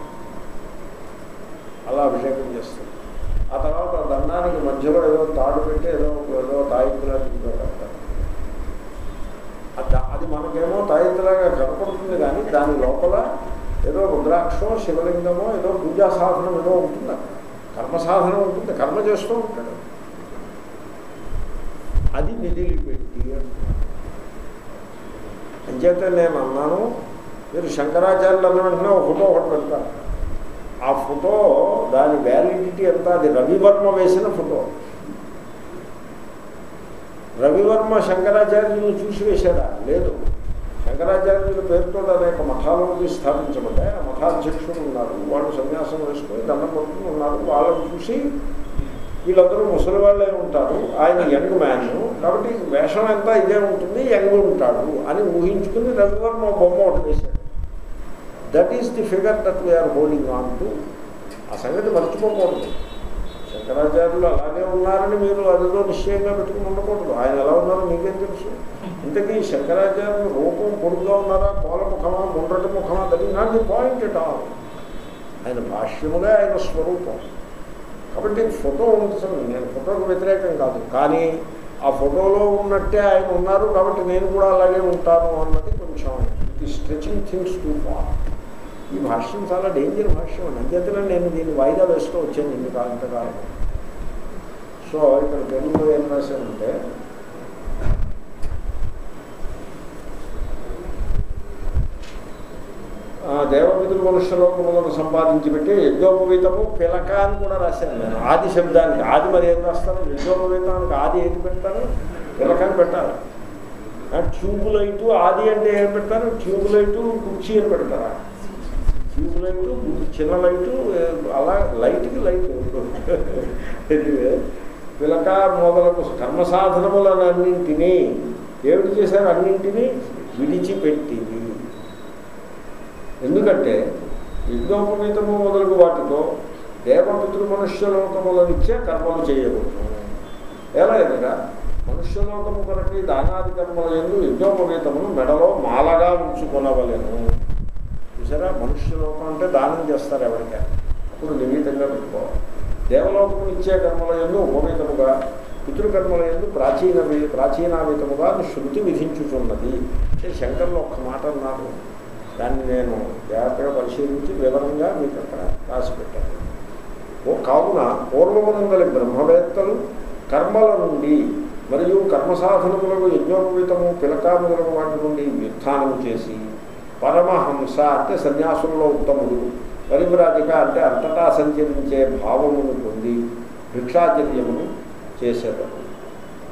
అలా అభిషేకం చేస్తారు ఆ తర్వాత ఆ దండానికి మధ్యలో ఏదో తాడు పెట్టి ఏదో ఏదో తాయిత్తులాంటి పెడతారు ఆ దా- అది మనకేమో తాయిత్తులాగా కనపడుతుంది కానీ దాని లోపల ఏదో రుద్రాక్షో శివలింగమో ఏదో పూజా సాధనం ఏదో ఉంటుంది అక్కడ కర్మ సాధనం ఉంటుంది కర్మ చేస్తూ ఉంటాడు అది నిధిలిపెట్టి అంటున్నాడు అంచేతే నేను అన్నాను మీరు శంకరాచార్యులు అన్న వెంటనే ఒక ఫోటో ఒకటి పెడతారు ఆ ఫోటో దాని వ్యాలిడిటీ ఎంత అది రవివర్మ వేసిన ఫోటో రవివర్మ శంకరాచార్యులను చూసి వేశాడా లేదు శంకరాచార్యుల పేరుతో అనేక మఠాలను స్థాపించబడ్డాయి ఆ మఠాధ్యక్షులు ఉన్నారు వాళ్ళు సన్యాసం వేసుకొని దండం పట్టుకుని ఉన్నారు వాళ్ళని చూసి వీళ్ళందరూ ముసలి వాళ్ళే ఉంటారు ఆయన యంగ్ మ్యాన్ కాబట్టి వేషం ఎంత ఇదే ఉంటుంది యంగ్ ఉంటాడు అని ఊహించుకుని రవివర్మ బొమ్మ ఒకటి వేశాడు that is the figure that we are holding on to ఆ సంగతి మర్చిపోకూడదు శంకరాచార్యులు అలాగే ఉన్నారని మీరు అదిలో నిశ్చయంగా పెట్టుకుని ఉండకూడదు ఆయన ఎలా ఉన్నారో మీకేం తెలుసు ఇంతకీ శంకరాచార్యులు రూపం పొడుగుగా ఉన్నారా కోల ముఖమా ముండ్రటి ముఖమా that is not the point at all ఆయన భాష్యములే ఆయన స్వరూపం కాబట్టి ఫోటో ఉంటుంది నేను ఫోటోకి వ్యతిరేకం కాదు కానీ ఆ ఫోటోలో ఉన్నట్టే ఆయన ఉన్నారు కాబట్టి నేను కూడా అలాగే ఉంటాను అన్నది కొంచెం ఇది స్ట్రెచింగ్ థింగ్స్ టూ ఫార్ ఈ భాష్యం చాలా డేంజర్ భాష్యం అండి అంచేతనే నేను దీన్ని వాయిదా వేస్తూ వచ్చాను ఇంత కాలం ఇంతకాలం సో ఇక్కడ తెలుగులో ఏం రాశానంటే ఆ, దేవపితృ మనుష్యలోకములను సంపాదించి పెట్టి యజ్ఞోపవీతము పిలక అని కూడా రాశాను నేను ఆది శబ్దానికి ఆది మరి ఏం రాస్తాను యజ్ఞోపవీతానికి ఆది ఏది పెడతారు పిలక అని పెట్టాలి ఆ, ట్యూబ్ లైటు ఆది అంటే ఏం పెడతారు ట్యూబ్ లైటు కుర్చీ అని పెడతారా ట్యూబ్ లైటు చిన్న లైటు ఏ, అలా లైట్కి లైట్ ఎనివే పిలక మొదలకు కర్మ సాధనములన్నింటినీ ఏమిటి చేశారు అన్నింటినీ విడిచిపెట్టింది ఎందుకంటే యజ్ఞోపవీతము మొదలగు వాటితో దేవపితృ మనుష్యలోకములనిచ్చే కర్మలు చేయకూడదు ఎలా ఎదుగా మనుష్యలోకము కొరకి దానాది కర్మల ఎందు యజ్ఞోపవీతమును మెడలో మాలగా ఉంచుకొనవలేను చూసారా మనుష్యలోకం అంటే దానం చేస్తారు ఎవరికైనా అప్పుడు నిమితంగా పెట్టుకోవాలి దేవలోకము ఇచ్చే కర్మల ఎందు ఉపవీతముగా పితృకర్మల ఎందు ప్రాచీన ప్రాచీనావితముగా శృతి విధించుతున్నది అంటే శంకర్లు ఒక్క మాట అన్నారు దాన్ని నేను జాగ్రత్తగా పరిశీలించి వివరంగా మీకు అక్కడ రాసి పెట్టాను ఓ కావున పూర్వమునందలి బ్రహ్మవేత్తలు కర్మల నుండి మరియు కర్మ సాధనములకు యజ్ఞోపవీతము పిలకాములకు వాటి నుండి వ్యుత్థానం చేసి పరమహంస అంటే సన్యాసుల్లో ఉత్తముడు పరివ్రాజిక అంటే అంతటా సంచరించే భావమును పొంది భిక్షాచర్యమును చేసేవారు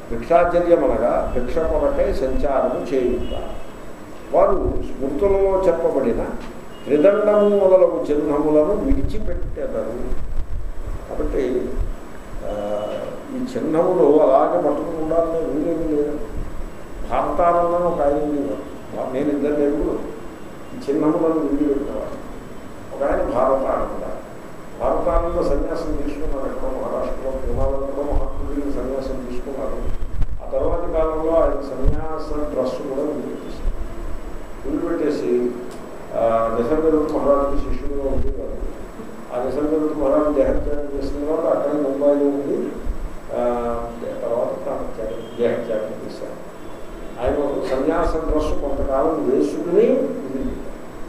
భిక్షాచర్యం అనగా భిక్ష కొరకై సంచారము చేయుట వారు స్మృతులలో చెప్పబడిన త్రిదండము మొదలగు చిహ్నములను విడిచిపెట్టెదరు కాబట్టి ఆ, ఈ చిహ్నములు అలాగే పట్టుకుని ఉండాలని వీలేమి లేదు భారతానందం ఒక ఆయన ఉండేవారు వా- నేను ఇద్దరు ఎరుగుడు ఈ చిహ్నములను విడిపెట్టేవారు ఒక ఆయన భారతానంద భారతానంద సన్యాసం తీసుకున్నారు ఎక్కడో మహారాష్ట్రలో హిమాలయంలో మహాత్ముడికి సన్యాసం తీసుకున్నారు ఆ తర్వాతి కాలంలో ఆయన సన్యాస డ్రెస్ కూడా వదిలిపెట్టేశారు వదిలిపెట్టేసి ఆ, నిసర్గదత్త మహారాజుకి శిష్యుడుగా ఉండేవారు ఆ నిసర్గదత్త మహారాజు దేహత్యాగం చేసిన తర్వాత అక్కడే ముంబైలో ఉండి ఆ, తర్వాత తాను త్యాగం దేహత్యాగం చేశారు ఆయన ఒక సన్యాస డ్రెస్ కొంతకాలం వేసుకుని వదిలిపెట్టారు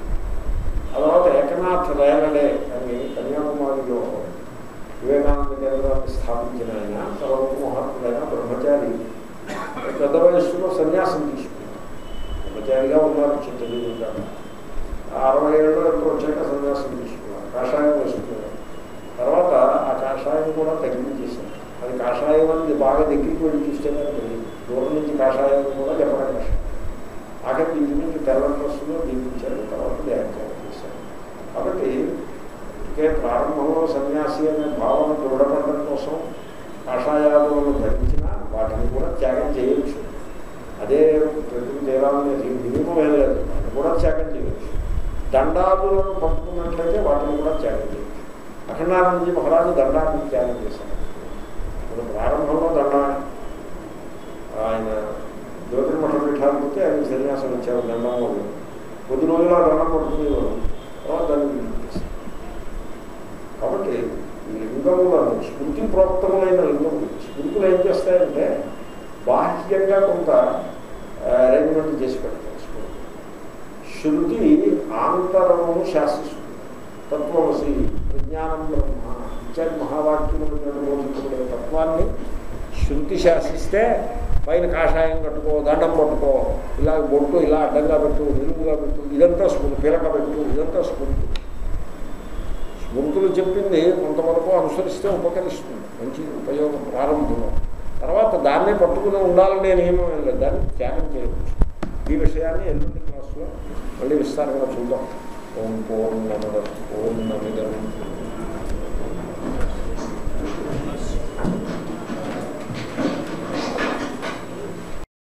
ఆ తర్వాత ఏకనాథ్ రేలడే అని కన్యాకుమారిలో వివేకానంద కేంద్రాన్ని స్థాపించిన ఆయన తర్వాత మహాత్ముడైన బ్రహ్మచారి పెద్ద వయస్సులో సన్యాసం తీసుకున్నారు బ్రహ్మచారిగా ఉన్నారు చిత్తజీవిగా అరవై ఏళ్ళు ఎంతో వచ్చాక సన్యాసం తీసుకున్నారు కాషాయం వేసుకున్నారు తర్వాత ఆ కాషాయం కూడా తగ్గించేశారు అది కాషాయం అనేది బాగా దగ్గరికి వెళ్ళి చూస్తే కానీ తెలియదు దూరం నుంచి కాషాయం కూడా చెప్పడం కష్టం ఆఖరి దీని నుంచి తెల్ల డ్రస్సులో దీపించారు తర్వాత దేహత్యాగం చేశారు కాబట్టి ఇకే ప్రారంభంలో సన్యాసి అనే భావన దృఢపడడం కోసం కాషాయాలను ధరించిన వాటిని కూడా త్యాగం చేయొచ్చు అదే ప్రతి దేవాలని నియమం ఏం లేదు వాటిని కూడా త్యాగం చేయొచ్చు దండాదులను పట్టుకున్నట్లయితే వాటిని కూడా త్యాగం చేయొచ్చు అఖండానందజీ మహారాజు దండాన్ని త్యాగం చేశారు ఇప్పుడు ప్రారంభంలో దండ ఆయన జ్యోతిర్మఠ పీఠాలు పోతే ఆయన సన్యాసం ఇచ్చారు దండం వాళ్ళు కొద్ది రోజులు ఆ దండం పట్టుకునేవారు తర్వాత దాన్ని విడిచిపెట్టేశారు. కాబట్టి ఈ లింగములను స్మృతి ప్రోక్తములైన లింగములు స్మృతులు ఏం చేస్తాయంటే బాహ్యంగా కొంత అరేంజ్మెంట్ చేసి పెడతారు స్మృతి శృతి ఆంతరమును శాసిస్తుంది తత్వమసి ప్రజ్ఞానం బ్రహ్మ ఇత్యాది మహావాక్యములు తత్వాన్ని శృతి శాసిస్తే పైన కాషాయం కట్టుకో దండం పట్టుకో ఇలా బొట్టు ఇలా అడ్డంగా పెట్టు నిలువుగా పెట్టు ఇదంతా స్మృతి పిలక పెట్టు ఇదంతా స్మృతి స్మృతులు చెప్పింది కొంతవరకు అనుసరిస్తే ఉపకరిస్తుంది మంచి ఉపయోగం ప్రారంభంలో తర్వాత దాన్నే పట్టుకుని ఉండాలనే నియమం ఏం లేదు దాన్ని త్యాగం చేయవచ్చు ఈ విషయాన్ని ఎల్లుండి క్లాసులో మళ్ళీ విస్తారంగా చూద్దాం ఓం పూర్ణమద పూర్ణమిదం